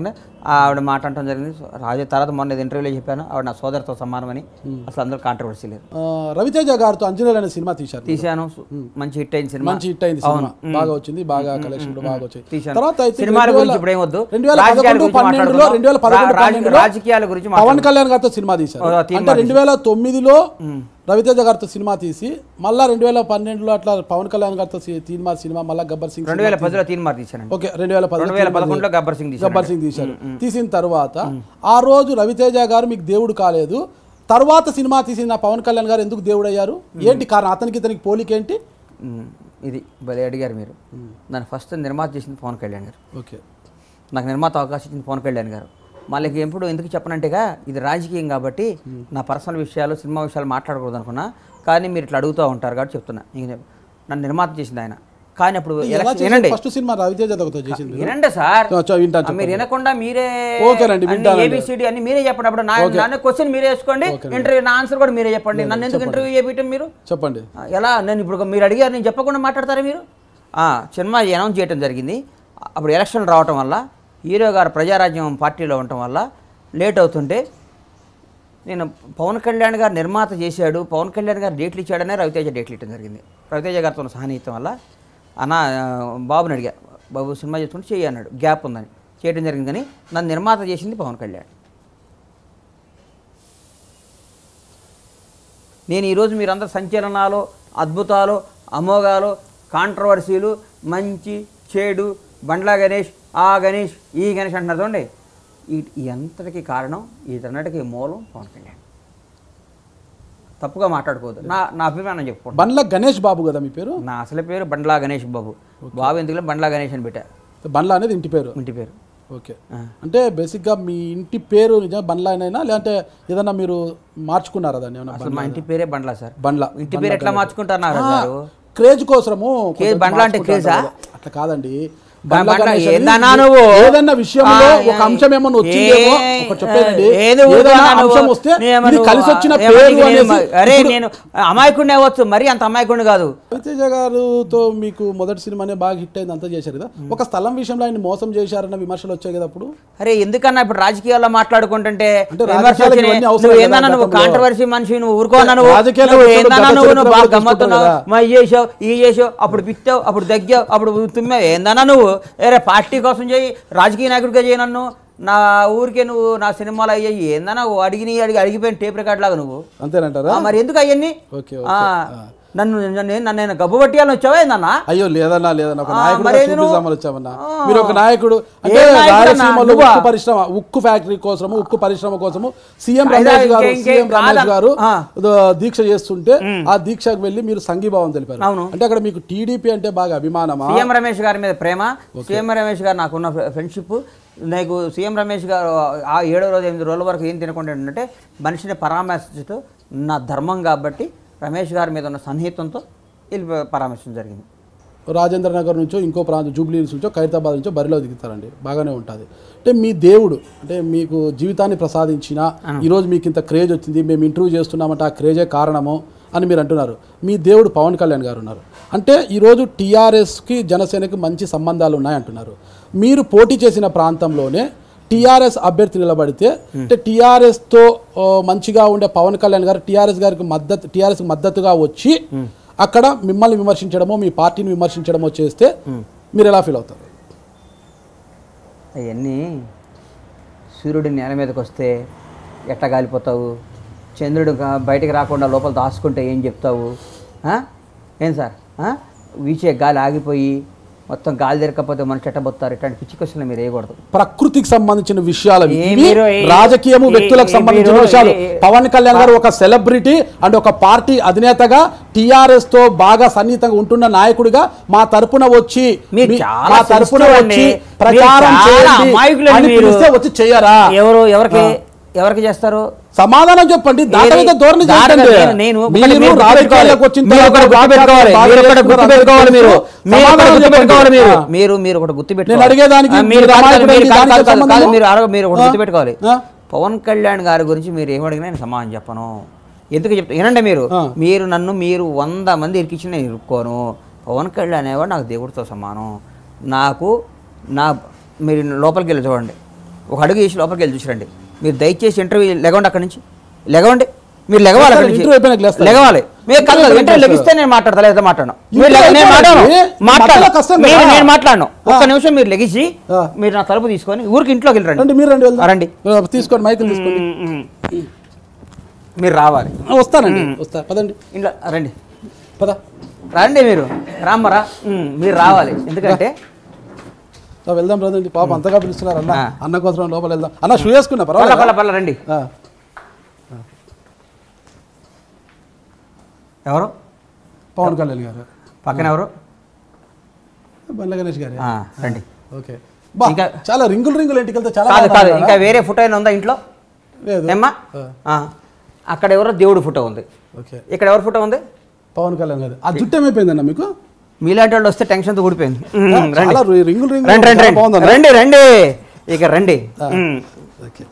ఆవిడ మాట అంటాం జరిగింది రాజు తర్వాత మొన్న ఇంటర్వ్యూలో చెప్పాను ఆవిడ నా సోదరితో సమానమని అసలు అందరూ కాంట్రవర్సీ లేదు ఆ, రవితేజ గారితో అంజనేయులు అనే సినిమా తీశారు తీశాను మంచి హిట్ అయిన సినిమా మంచి హిట్ అయింది సినిమా బాగా వచ్చింది బాగా కలెక్షన్ బాగా వచ్చాయి తీశాను. తర్వాత అయితే సినిమాల రెండు గురించి వేల- ఇప్పుడు ఏమొద్దు. రెండు వేల రాజకీయాల పదకొండు గురించి పన్నెండులో మాట్లాడుకుందాం. రెండు వేల పదకొండు రా- రాజ- పన్నెండులో రాజకీయాల గురించి పవన్ కళ్యాణ్ గారితో సినిమా తీశారు ఓ, తీర్మానం అంటే రెండు వేల తొమ్మిదిలో రవితేజ గారితో సినిమా తీసి మళ్ళా రెండు వేల పన్నెండులో అట్లా పవన్ కళ్యాణ్ గారితో సి- తీన్మా సినిమా మళ్ళా గబ్బర్ సింగ్ రెండు వేల పదిలో తీన్ మార్ తీశానండి ఓకే రెండు వేల రెండు వేల పదకొండులో గబ్బర్ సింగ్ తీశాను గబ్బర్ సింగ్ తీశారు తీసిన తర్వాత ఆ రోజు రవితేజ గారు మీకు దేవుడు కాలేదు తర్వాత సినిమా తీసిన పవన్ కళ్యాణ్ గారు ఎందుకు దేవుడు అయ్యారు ఏంటి కారణం అతనికి ఇతనికి పోలిక ఏంటి ఉమ్, ఇది భలే అడిగారు మీరు నన్ను ఫస్ట్ నిర్మాత చేసింది పవన్ కళ్యాణ్ గారు ఓకే నాకు నిర్మాత అవకాశం ఇచ్చింది పవన్ కళ్యాణ్ గారు మళ్ళీ ఎప్పుడు ఎందుకు చెప్పనంటేగా ఇది రాజకీయం కాబట్టి నా పర్సనల్ విషయాలు సినిమా విషయాలు మాట్లాడకూడదు అనుకున్నా కానీ మీరు ఇట్లా అడుగుతూ ఉంటారు కాబట్టి చెప్తున్నా ఇంక నేను- నన్ను నిర్మాత చేసింది ఆయన కానీ అప్పుడు ఎలక్షన్ వినండి ఫస్ట్ సినిమా రవితేజతో చేసింది వినండి సార్ చ- చ- వింటాను ఆ, మీరు వినకుండా మీరే ఓకేనండి, వింటానండి. ఏబిసిడి అని మీరే చెప్పండి అప్పుడు నా నన్ను క్వశ్చన్ మీరే వేసుకోండి ఇంటర్వ్యూ నా ఆన్సర్ కూడా మీరే చెప్పండి నన్ను ఎందుకు ఇంటర్వ్యూ చేయటం మీరు చెప్పండి ఆ, ఎలా నేను ఇప్పుడు మీరు అడిగారు నేను చెప్పకుండా మాట్లాడతారా మీరు ఆ, సినిమా అనౌన్స్ చేయడం జరిగింది అప్పుడు ఎలక్షన్ రావటం వల్ల హీరో గారు ప్రజారాజ్యం పార్టీలో ఉండటం వల్ల లేట్ అవుతుంటే నేను పవన్ కళ్యాణ్ గారు నిర్మాత చేశాడు పవన్ కళ్యాణ్ గారు డేట్లు ఇచ్చాడనే రవితేజ డేట్లు ఇవ్వడం జరిగింది రవితేజ గారితో ఉన్న సహనీయతం వల్ల అన్న ఆ, బాబుని అడిగా బాబు సినిమా చేసుకుంటే చెయ్యి అన్నాడు గ్యాప్ ఉందని చేయడం జరిగింది కానీ నన్ను నిర్మాత చేసింది పవన్ కళ్యాణ్ నేను ఈరోజు మీరందరూ సంచలనాలు అద్భుతాలు అమోఘాలు కాంట్రవర్సీలు మంచి చెడు బండ్లా గణేష్ ఆ గణేష్ ఈ గణేష్ అంటున్నారు చూడండి ఈ ఈ అంతటికి కారణం వీటన్నిటికీ మూలం పవన్ కళ్యాణ్ తప్పుగా మాట్లాడుకోవద్దు నా నా అభిమానం చెప్పుకోండి బండ్ల గణేష్ బాబు కదా మీ పేరు నా అసలు పేరు బండ్లా గణేష్ బాబు బాబు ఎందుకు బండ్లా గణేష్ అని పెట్టా బండ్ల అనేది ఇంటి పేరు ఇంటి పేరు ఓకే అంటే బేసిక్గా మీ ఇంటి పేరు నిజంగా బండ్లైనా లేదంటే ఏదన్నా మీరు మార్చుకున్నారా దాన్ని ఏమన్నా అసలు మా ఇంటి పేరే బండ్లా సార్ బండ్ల ఇంటి పేరు ఎట్లా మార్చుకుంటారు నాగరాజు గారు క్రేజ్ కోసము కొంచెం బండ్ల అంటే మార్చుకుంటారు క్రేజా? కదా. అట్లా కాదండి బా- బండ్ల బండ్ల గణేష్ అనేది ఏందన్నా నువ్వు? ఏదన్నా విషయంలో ఆ, ఒక అంశం ఏమన్నా వచ్చిందేమో ఏ- ఒకటి చెప్పేదండి ఏది ఏదైనా ఊరుకోనా అంశం నువ్వు? వస్తే నేనేమో ఇది నువ్వు- కలిసి వచ్చిన ఏమో పేరు నీకు నేను అనేసి అరే ఇప్పుడు నేను అమాయకుడిని అవ్వచ్చు మరీ అంత అమాయకుడిని కాదు రవితేజ గారితో మీకు మొదటి సినిమానే బాగా హిట్ అయింది అంతా చేశారు కదా ఒక స్థలం విషయంలో ఆయన మోసం చేశారన్న విమర్శలు వచ్చాయి కదా అప్పుడు అరే ఎందుకన్నా ఇప్పుడు రాజకీయాల్లో మాట్లాడుకుంటుంటే అంటే విమర్శలు రాజకీయాలకు వచ్చినాయి. ఇవన్నీ అవసరం నువ్వు కదా ఏందన్నా నువ్వు గతంలో. కాంట్రవర్సీ మనిషి నువ్వు ఊరుకోనా నువ్వు రాజకీయాల్లో నువ్వు వచ్చిన ఏందన్నా గత నువ్వు చరిత్ర నువ్వు బాగా కూడా గమ్మత్తున్నావు చూసుకుంటాం మా ఈ చేసావు ఈ చేసావు అప్పుడు పిచ్చావు అప్పుడు దగ్గావు అప్పుడు తుమ్మావు ఏందన్నా నువ్వు ఏరే పార్టీ కోసం చేయి రాజకీయ నాయకుడిగా చేయి నన్ను నా ఊరికే నువ్వు నా సినిమాలు అయ్యాయి ఏందన్నా నువ్వు అడిగిని అడిగి అడిగిపోయిన టేప్ రికార్డ్ లాగా నువ్వు అంతేనంటారా ఆ, మరి ఎందుకు అయ్యన్ని ఓకే ఆ, నన్ను నన్ను నన్ను నేను గబ్బు పట్టియాలని వచ్చావా ఏందన్నా అయ్యో లేదన్నా లేదన్నా ఒక ఆ, నాయకుడు మరి ఏంది నువ్వు? చూపిస్తామని వచ్చామన్నా ఆ. మీరు ఒక నాయకుడు అంటే ఏ నాయకుడన్నా? రాయలసీమలో నువ్వా? ఉక్కు పరిశ్రమ ఉక్కు ఫ్యాక్టరీ కోసము ఉక్కు పరిశ్రమ కోసము సీఎం అయినా రమేష్ గారు ఇంకే- ఇంకే సీఎం రమేష్ కాదా? గారు ఆ. ద- దీక్ష చేస్తుంటే ఆ దీక్షకు వెళ్ళి మీరు సంఘీభావం తెలిపారు అవును. అంటే అక్కడ మీకు టీడీపీ అంటే బాగా అభిమానమా సీఎం రమేష్ గారి మీద ప్రేమ సీఎం రమేష్ గారు నాకున్న ఫ్రె- ఫ్రెండ్షిప్ నాకు సీఎం రమేష్ గారు ఆ ఏడో రోజు ఎనిమిది రోజుల వరకు ఏం తినకుండా ఏంటంటే మనిషిని పరామర్శించడం నా ధర్మం కాబట్టి రమేష్ గారి మీద ఉన్న సన్నిహితంతో వెళ్ళి పరామర్శించడం జరిగింది రాజేంద్ర నగర్ నుంచో ఇంకో ప్రాంతం జూబ్లీ హిల్స్ నుంచో ఖైరతాబాద్ నుంచో బరిలో దిగుతారండి బాగానే ఉంటుంది అంటే మీ దేవుడు అంటే మీకు జీవితాన్ని ప్రసాదించిన ఈరోజు మీకు ఇంత క్రేజ్ వచ్చింది మేము ఇంటర్వ్యూ చేస్తున్నామంటే ఆ క్రేజే కారణము అని మీరు అంటున్నారు మీ దేవుడు పవన్ కళ్యాణ్ గారు ఉన్నారు అంటే ఈరోజు టీఆర్ఎస్కి జనసేనకి మంచి సంబంధాలు ఉన్నాయంటున్నారు మీరు పోటీ చేసిన ప్రాంతంలోనే టీఆర్ఎస్ అభ్యర్థి నిలబడితే అంటే టీఆర్ఎస్తో మంచిగా ఉండే పవన్ కళ్యాణ్ గారు టీఆర్ఎస్ గారికి మద్దతు టీఆర్ఎస్కి మద్దతుగా వచ్చి అక్కడ మిమ్మల్ని విమర్శించడమో మీ పార్టీని విమర్శించడమో చేస్తే మీరు ఎలా ఫీల్ అవుతారు అవన్నీ సూర్యుడి నేల మీదకి వస్తే ఎట్లా గాలిపోతావు చంద్రుడు గా- బయటికి రాకుండా లోపల దాచుకుంటే ఏం చెప్తావు ఆ? ఏం సార్ ఆ? వీచే గాలి ఆగిపోయి మొత్తం గాలి తిరగకపోతే మనిషి ఎట్టబోతారు ఇట్లాంటి పిచ్చి క్వశ్చన్లు మీరు వేయకూడదు ప్రకృతికి సంబంధించిన విషయాలు ఇవి. ఏ ఇవి మీరు ఏ- రాజకీయము ఏ- వ్యక్తులకు ఏ- సంబంధించిన మీరు విషయాలు ఏ- పవన్ కళ్యాణ్ గారు ఒక సెలబ్రిటీ అండ్ ఒక పార్టీ అధినేతగా టిఆర్ఎస్ తో బాగా సన్నిహితంగా ఉంటున్న నాయకుడిగా మా తరపున వచ్చి మీరు మీ- చాలా మా తరపున sensitive వచ్చి అండి. ప్రచారం మీరు చాలా చేయండి అమాయకులండి అని మీరు. పిలిస్తే వచ్చి చేయరా ఎవరు ఎవరికి ఎవరికి చేస్తారు సమాధానం చెప్పండి దాటవేత ఏది? ధోరణి దాటవేత చేయకండి. నేను- నేను ఒకటి మీరు మీరు రాజకీయాల్లోకి వచ్చిన మీరు ఒకటి తర్వాత గుర్తుపెట్టుకోవాలి. బాగా మీరు ఒకటి చేస్తున్నారు, గుర్తుపెట్టుకోవాలి మీరు. అందరికీ మీరు ఒకటి సమాధానం గుర్తుపెట్టుకోవాలి చెప్పండి. మీరు. ఆ. మీరు మీరు ఒకటి గుర్తుపెట్టుకోవాలి. నేను అడిగేదానికి ఆ, మీరు మీరు కాదు, అమాయకుడు మీరు ఏంటి? కాదు, దానికి కాదు, కాదు, సంబంధము? మీరు అడగ- మీరు ఒకటి ఆ? గుర్తుపెట్టుకోవాలి ఆ? పవన్ కళ్యాణ్ గారి గురించి మీరు ఏమడిగినా నేను సమాధానం చెప్పను ఎందుకు చెప్తా వినండి మీరు ఆ. మీరు నన్ను మీరు వంద మంది ఇరికించి నేను ఇరుక్కోను పవన్ కళ్యాణ్ అనేవాడు నాకు దేవుడితో సమానం నాకు నా మీరు లోపలికి వెళ్ళి చూడండి ఒక అడుగు వేసి లోపలికి వెళ్ళి చూసిరండి మీరు దయచేసి ఇంటర్వ్యూ లెగవండి అక్కడి నుంచి లెగవండి మీరు లెగవాలి అక్కడి నుంచి ఇంటర్వ్యూ అయిపోయినాక లేస్తాను. లెగవాలి మీరు కళ్ళు ఇంటర్వ్యూ ఇంటర్వ్యూ అయిపోయినాక లెగిస్తే నేను మాట్లాడతా లేదా మాట్లాడను మీరు ఇంటర్వ్యూ లెగ- నేను మాట్లాడను అయిపోయింది. మాట్లాడను మధ్యలో కష్టం మీరు కదా. నేను మాట్లాడను ఒక్క ఆ. నిమిషం మీరు లెగిసి ఆ. మీరు నా తలుపు తీసుకొని ఊరికి ఇంట్లోకి వెళ్ళి రండి రండి మీరు రండి వెళ్దాం. రండి. ఆ, తీసుకోండి మైకులు తీసుకోండి మీరు రావాలి ఆ, వస్తానండి వస్తా పదండి ఇంట్లో రండి పద రండి మీరు రామ్మరా ఉమ్, మీరు రావాలి ఎందుకంటే ఆ, వెళ్దాం రాదండి పాప అంతగా పిలుస్తున్నారు అన్న ఆ. అన్న కోసం లోపల వెళ్దాం అన్న షూ వేసుకున్నా పల్ల పల్ల పర్వాలేదు పల్ల రండి ఎవరు పవన్ కళ్యాణ్ గారు పక్కన ఎవరు బండ్ల గణేష్ గారు ఆ, రండి ఓకే బా ఇంకా- చాలా రింగులు రింగులు ఇంటికి వెళ్తే చాలా కాదు బాగా కాదు ఉన్నారా? ఇంకా వేరే ఫోటో అయినా ఉందా ఇంట్లో లేదు ఏమ్మా ఆ. ఆ. అక్కడ ఎవరో దేవుడి ఫోటో ఉంది ఓకే ఇక్కడ ఎవరి ఫోటో ఉంది పవన్ కళ్యాణ్ గారు ఆ జుట్టు ఏమైపోయిందన్న మీకు మీలాంటి వాళ్ళు వస్తే టెన్షన్తో ఊడిపోయింది ఉమ్, రండి చాలా రింగులు రింగులు రండి రండి చాలా రండి బాగుందన్న. రండి రండి ఇక రండి ఆ. ఉమ్. ఓకే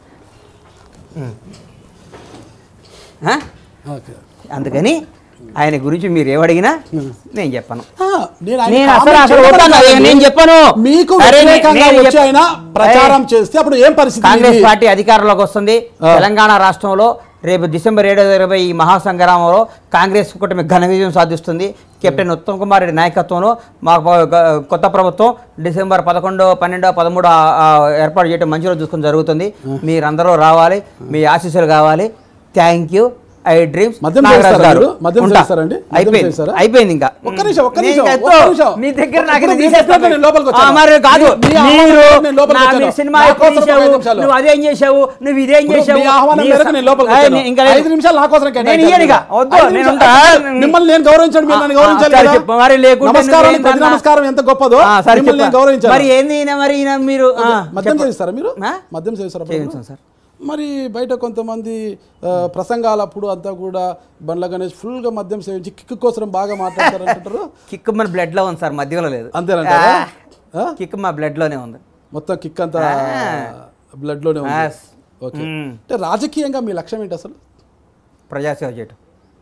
ఆ? ఓకే అందుకని ఆయన గురించి మీరు ఏమడిగినా నేను చెప్పను ఆ, నేను ఆయన నేను అసలు comment అసలు చేయడం వద్దాను, కాదండి. నేను చెప్పను. మీకు అరే, నే- వ్యతిరేకంగా నేను వచ్చి చెప్- ఆయన ప్రచారం అరే, చేస్తే అప్పుడు ఏం పరిస్థితి కాంగ్రెస్ ఇది? పార్టీ అధికారంలోకి వస్తుంది ఆ. తెలంగాణ రాష్ట్రంలో రేపు డిసెంబర్ ఏడో ఇరవై ఈ మహాసంగ్రామంలో కాంగ్రెస్ కూటమి ఘన విజయం సాధిస్తుంది కెప్టెన్ ఉత్తమ్ కుమార్ రెడ్డి నాయకత్వంలో మా ప- గ- కొత్త ప్రభుత్వం డిసెంబర్ పదకొండో పన్నెండో పదమూడో ఆ- ఆ ఏర్పాటు చేయడం మంచి రోజు చూసుకుని జరుగుతుంది మీరందరూ రావాలి మీ ఆశీస్సులు కావాలి థ్యాంక్ యూ ఐ డ్రీమ్స్ మద్యం నాగరాజు చేస్తారా గారు మీరు? మద్యం ఉంటా. చేస్తారండి? మద్యం అయిపోయింది చేస్తారా? అయిపోయింది ఇంకా ఒక్క నిమిషం, ఒక్క నేను నిమిషం, ఇంకా ఒక్క ఎత్తో. నిమిషం. నీ దగ్గర నాకు ఇప్పుడు ఇది మీరు తీసేస్తాను. చెప్పినట్టు నేను లోపలికి వచ్చాను. ఆ, మరి కాదు మీ- మీ మీరు ఆహ్వానం నేను లోపలికి నా- వచ్చాను. మీరు సినిమా నా ఎప్పుడు కోసం ఒక తీశావు? ఐదు నిమిషాలు. నువ్వు అదేం చేశావు నువ్వు ఇదేం ఇప్పుడు చేశావు మీ ఆహ్వానం నీ మేరకు స- నేను లోపలికి ఏయ్, వచ్చాను. నీ- ఇంకా లేదు. ఐదు నిమిషాలు నా కోసం నేను ఇయ్యను ఇక. వద్దు, ఐదు నేను నిమిషాలు. ఉంటా. మిమ్మల్ని నేను గౌరవించండి మీరు నన్ను ఆ, గౌరవించాలి సరే కదా? చెప్పు. మరి లేకుంటే నమస్కారం నువ్వేం ప్రతి కన్నా? నమస్కారం ఎంత గొప్పదో ఆ, సరే మిమ్మల్ని నేను చెప్పు. గౌరవించాలి మరి ఏంది ఈయన మరి ఈయన మీరు ఆ, మద్యం చెప్పు. చేస్తారా మీరు ఆ? మద్యం చేస్తారా అప్పుడప్పుడు? చేయించాం సార్ మరి బయట కొంతమంది ఆ, ప్రసంగాలప్పుడు అంతా కూడా బండ్ల గణేష్ ఫుల్ గా మద్యం సేవించి కిక్కు కోసం బాగా మాట్లాడతారంటారు కిక్ మన బ్లడ్ లో ఉంది సార్ మధ్యలో లేదు అంతేనంటారా ఆ? కిక్ మా బ్లడ్ లోనే ఉంది మొత్తం కిక్ అంతా బ్లడ్ లోనే ఉంది Yes. ఓకే మ్మ్. అంటే రాజకీయంగా మీ లక్ష్యం ఏంటి అసలు ప్రజాసేవ చేయటం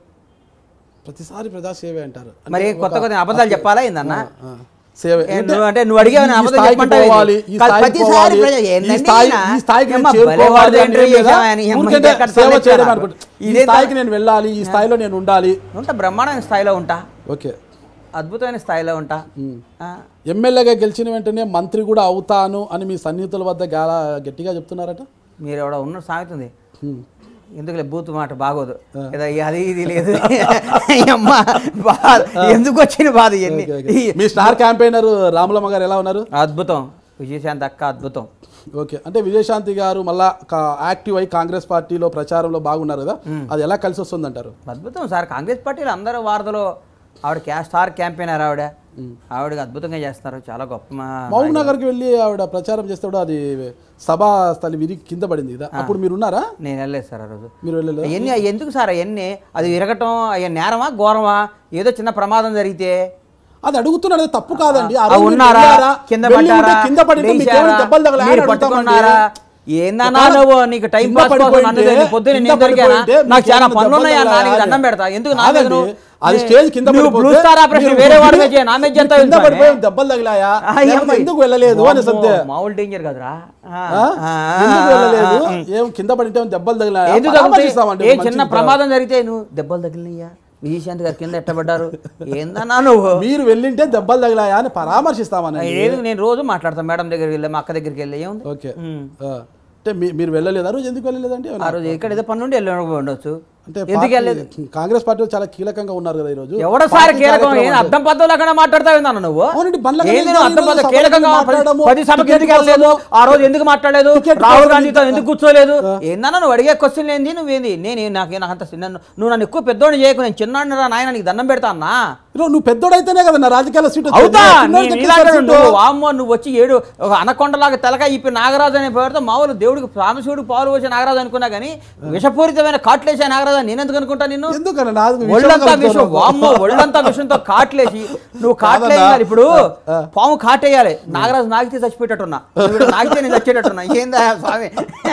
ప్రతిసారి ప్రజాసేవ అంటారు అంటే మరి ఒక- కొత్త కొత్త అబద్ధాలు చెప్పాలా ఏందన్నా ఆ, సేవ ఏ, అంటే నువ్వు అంటే నువ్వు అడిగావు నేను ఈ అబద్ధం స్థాయికి చెప్పమంటావా ఏంది? పోవాలి, ఈ కాదు, స్థాయికి ప్రతిసారి పోవాలి, ప్రజా- ఈ ఏందండి స్థాయి- ఈయన? ఈ స్థాయికి నేను ఏమ్మా, చేరుకోవాలి భలేవాడు అని ఎంట్రీ ఏం లేదా? చేశావా అని, ఏమ్మా, ఊరికంటే ఇంకెక్కడ సేవ తలెత్తారా? చేయడం అనుకుంటా. ఈ ఇదేంటో- స్థాయికి నేను వెళ్ళాలి ఈ స్థాయిలో నేను ఉండాలి ఉంటా బ్రహ్మాండమైన స్థాయిలో ఉంటా ఓకే అద్భుతమైన స్థాయిలో ఉంటా ఆ, ఎమ్మెల్యేగా గెలిచిన వెంటనే మంత్రి కూడా అవుతాను అని మీ సన్నిహితుల వద్ద గాలా గట్టిగా చెప్తున్నారట మీరు ఎవడ ఉన్న సామెత ఉంది హ్మ్. ఎందుకులే బూత్ మాట బాగోదు ఏదో ఈ అది ఇది లేదు అమ్మా బా- ఎందుకు వచ్చిన బాధ ఇవన్నీ ఓకే, ఓకే. మీ స్టార్ క్యాంపెయినర్ రాములమ్మ గారు ఎలా ఉన్నారు అద్భుతం విజయశాంతి అక్క అద్భుతం ఓకే అంటే విజయశాంతి గారు మళ్ళా కా- యాక్టివ్ అయి కాంగ్రెస్ పార్టీలో ప్రచారంలో బాగున్నారు కదా అది ఎలా కలిసి వస్తుంది అంటారు అద్భుతం సార్ కాంగ్రెస్ పార్టీలో అందరూ వార్తలో ఆవిడ క్యా స్టార్ క్యాంపెయినర్ ఆవిడ ఆవిడ అద్భుతంగా చేస్తారు చాలా గొప్ప మా- మహబూబ్ నగర్కి వెళ్ళి ఆవిడ ప్రచారం చేస్తే అది సభా స్థలి విరిగి కింద పడింది కదా అప్పుడు మీరు ఉన్నారా నేను వెళ్ళలేదు సార్ ఆ రోజు మీరు వెళ్ళలేదు అవన్నీ అవి ఎందుకు సార్ అవన్నీ అది విరగటం అవి నేరమా ఘోరమా ఏదో చిన్న ప్రమాదం జరిగితే అది అడుగుతున్నాడు అది తప్పు కాదండి ఆ ఆ రోజు మీరు ఉన్నారా వెళ్ళారా? కింద వెళ్ళి ఉంటే పడ్డారా కింద పడితే మీకు లేచారా? ఏమైనా దెబ్బలు తగలాయా మీరు అని అడుగుతామండి. పట్టుకున్నారా ఏందన్నా ఒకవేళ నువ్వు నీకు టైం కింద పాస్ కోసం పడిపోయింటే, నన్ను తెలియదు. పొద్దున్న కింద నేను దొరికానా పడిపోయింటే నాకు మీకు చాలా ఏమైనా పనులు ఉన్నాయా దెబ్బలు నా నీకు తగలాయా? దండం పెడతా ఎందుకు నా కాదండి, మీద నువ్వు- అది స్టేజ్ కింద నువ్వు పడిపోతే బ్లూ స్టార్ ఆపరేషన్ మీరు వేరే వాడి మీద మీరు చేయి, నా మీద చేస్తావు కింద ఎందుకు పడిపోయి అని? దెబ్బలు తగిలాయా ఆ, లేకపోతే ఏమ్మా? ఎందుకు వెళ్ళలేదు అని వామ్మో, సత్య మామూలు డేంజర్ కదరా ఆ, ఆ? ఆ, ఎందుకు వెళ్ళలేదు ఆ, ఆ. ఏం కింద పడితే ఏం దెబ్బలు తగిలాయా ఎందుకు తగులుతాయి? పరామర్శిస్తామండి, ఏ మంచిది చిన్న కాదు. ప్రమాదం జరిగితే నువ్వు దెబ్బలు తగిలినయ్యా విజయశాంతి గారు కింద ఎట్టబడ్డారు ఏందన్నా నువ్వు మీరు వెళ్ళింటే దెబ్బలు తగిలాయా అని పరామర్శిస్తామని ఏది నేను రోజు మాట్లాడతాను మేడం దగ్గరికి వెళ్ళి మా అక్క దగ్గరికి వెళ్ళి ఏముంది ఓకే ఉమ్. ఆ. అంటే మీ- మీరు వెళ్ళలేదు ఆ రోజు ఎందుకు వెళ్ళలేదండి ఆ రోజు ఇక్కడ ఏదో పని నుండి వెళ్ళి ఉండొచ్చు అంటే ఎందుకు పార్టీ- వెళ్ళలేదు కాంగ్రెస్ పార్టీలో చాలా కీలకంగా ఉన్నారు కదా ఈ రోజు ఎవడో సార్ పార్టీ కీలకం కార్యక్రమం ఏం అంటే- అర్థం పద్ధతులు అక్కడ మాట్లాడతావు ఏందన్న నువ్వు అవునండి, బండ్ల ఏంది గణేష్ నువ్వు గారు అర్థం ఈరోజు పద్ధతి సభలో కీలకంగా మాట్లాడము, పది సభకి టికెట్ ఎందుకు వెళ్ళలేదు కోసము, ఆ రోజు ఎందుకు మాట్లాడలేదు టికెట్ రాహుల్ కోసం గాంధీతో ఇంత- ఎందుకు కూర్చోలేదు ఏందన్నా నువ్వు అడిగే క్వశ్చన్ ఏంది నువ్వేంది నేను నాకు నాకు అంత నన్ను నువ్వు నన్ను ఎక్కువ పెద్దోడిని చేయకు నేను చిన్నాడిని రా నాయన నీకు దండం పెడతా అన్నా ఈరోజు నువ్వు పెద్దోడైతేనే కదా నా రాజకీయాల సీట్ వచ్చింది. అవుతా చిన్నోడికి నీ- ఎట్లా నీలాంటి సీటు? నువ్వు వామ్మో నువ్వు వచ్చి ఏడు ఒక అనకొండలాగా తెలక ఇప్పి నాగరాజు అనే పేరుతో మామూలు దేవుడికి సామశివుడు పాలు పోసే నాగరాజు అనుకున్నా కానీ విషపూరితమైన కాట్లేసే నాగరాజు అని నేను ఎందుకు అనుకుంటా నిన్ను ఎందుకన్నా నాకు విషయం ఒళ్ళంతా విషం కలుపుతున్నావు. వామ్మో ఒళ్ళంతా విషంతో కాట్లేసి నువ్వు కాదన్నా. కాట్లేయాలి ఇప్పుడు ఆ. పాము కాటేయాలి నాగరాజు నాగితే చచ్చిపోయేటట్టున్నా నువ్వు నాగితే నేను చచ్చేటట్టున్నా ఏందా స్వామి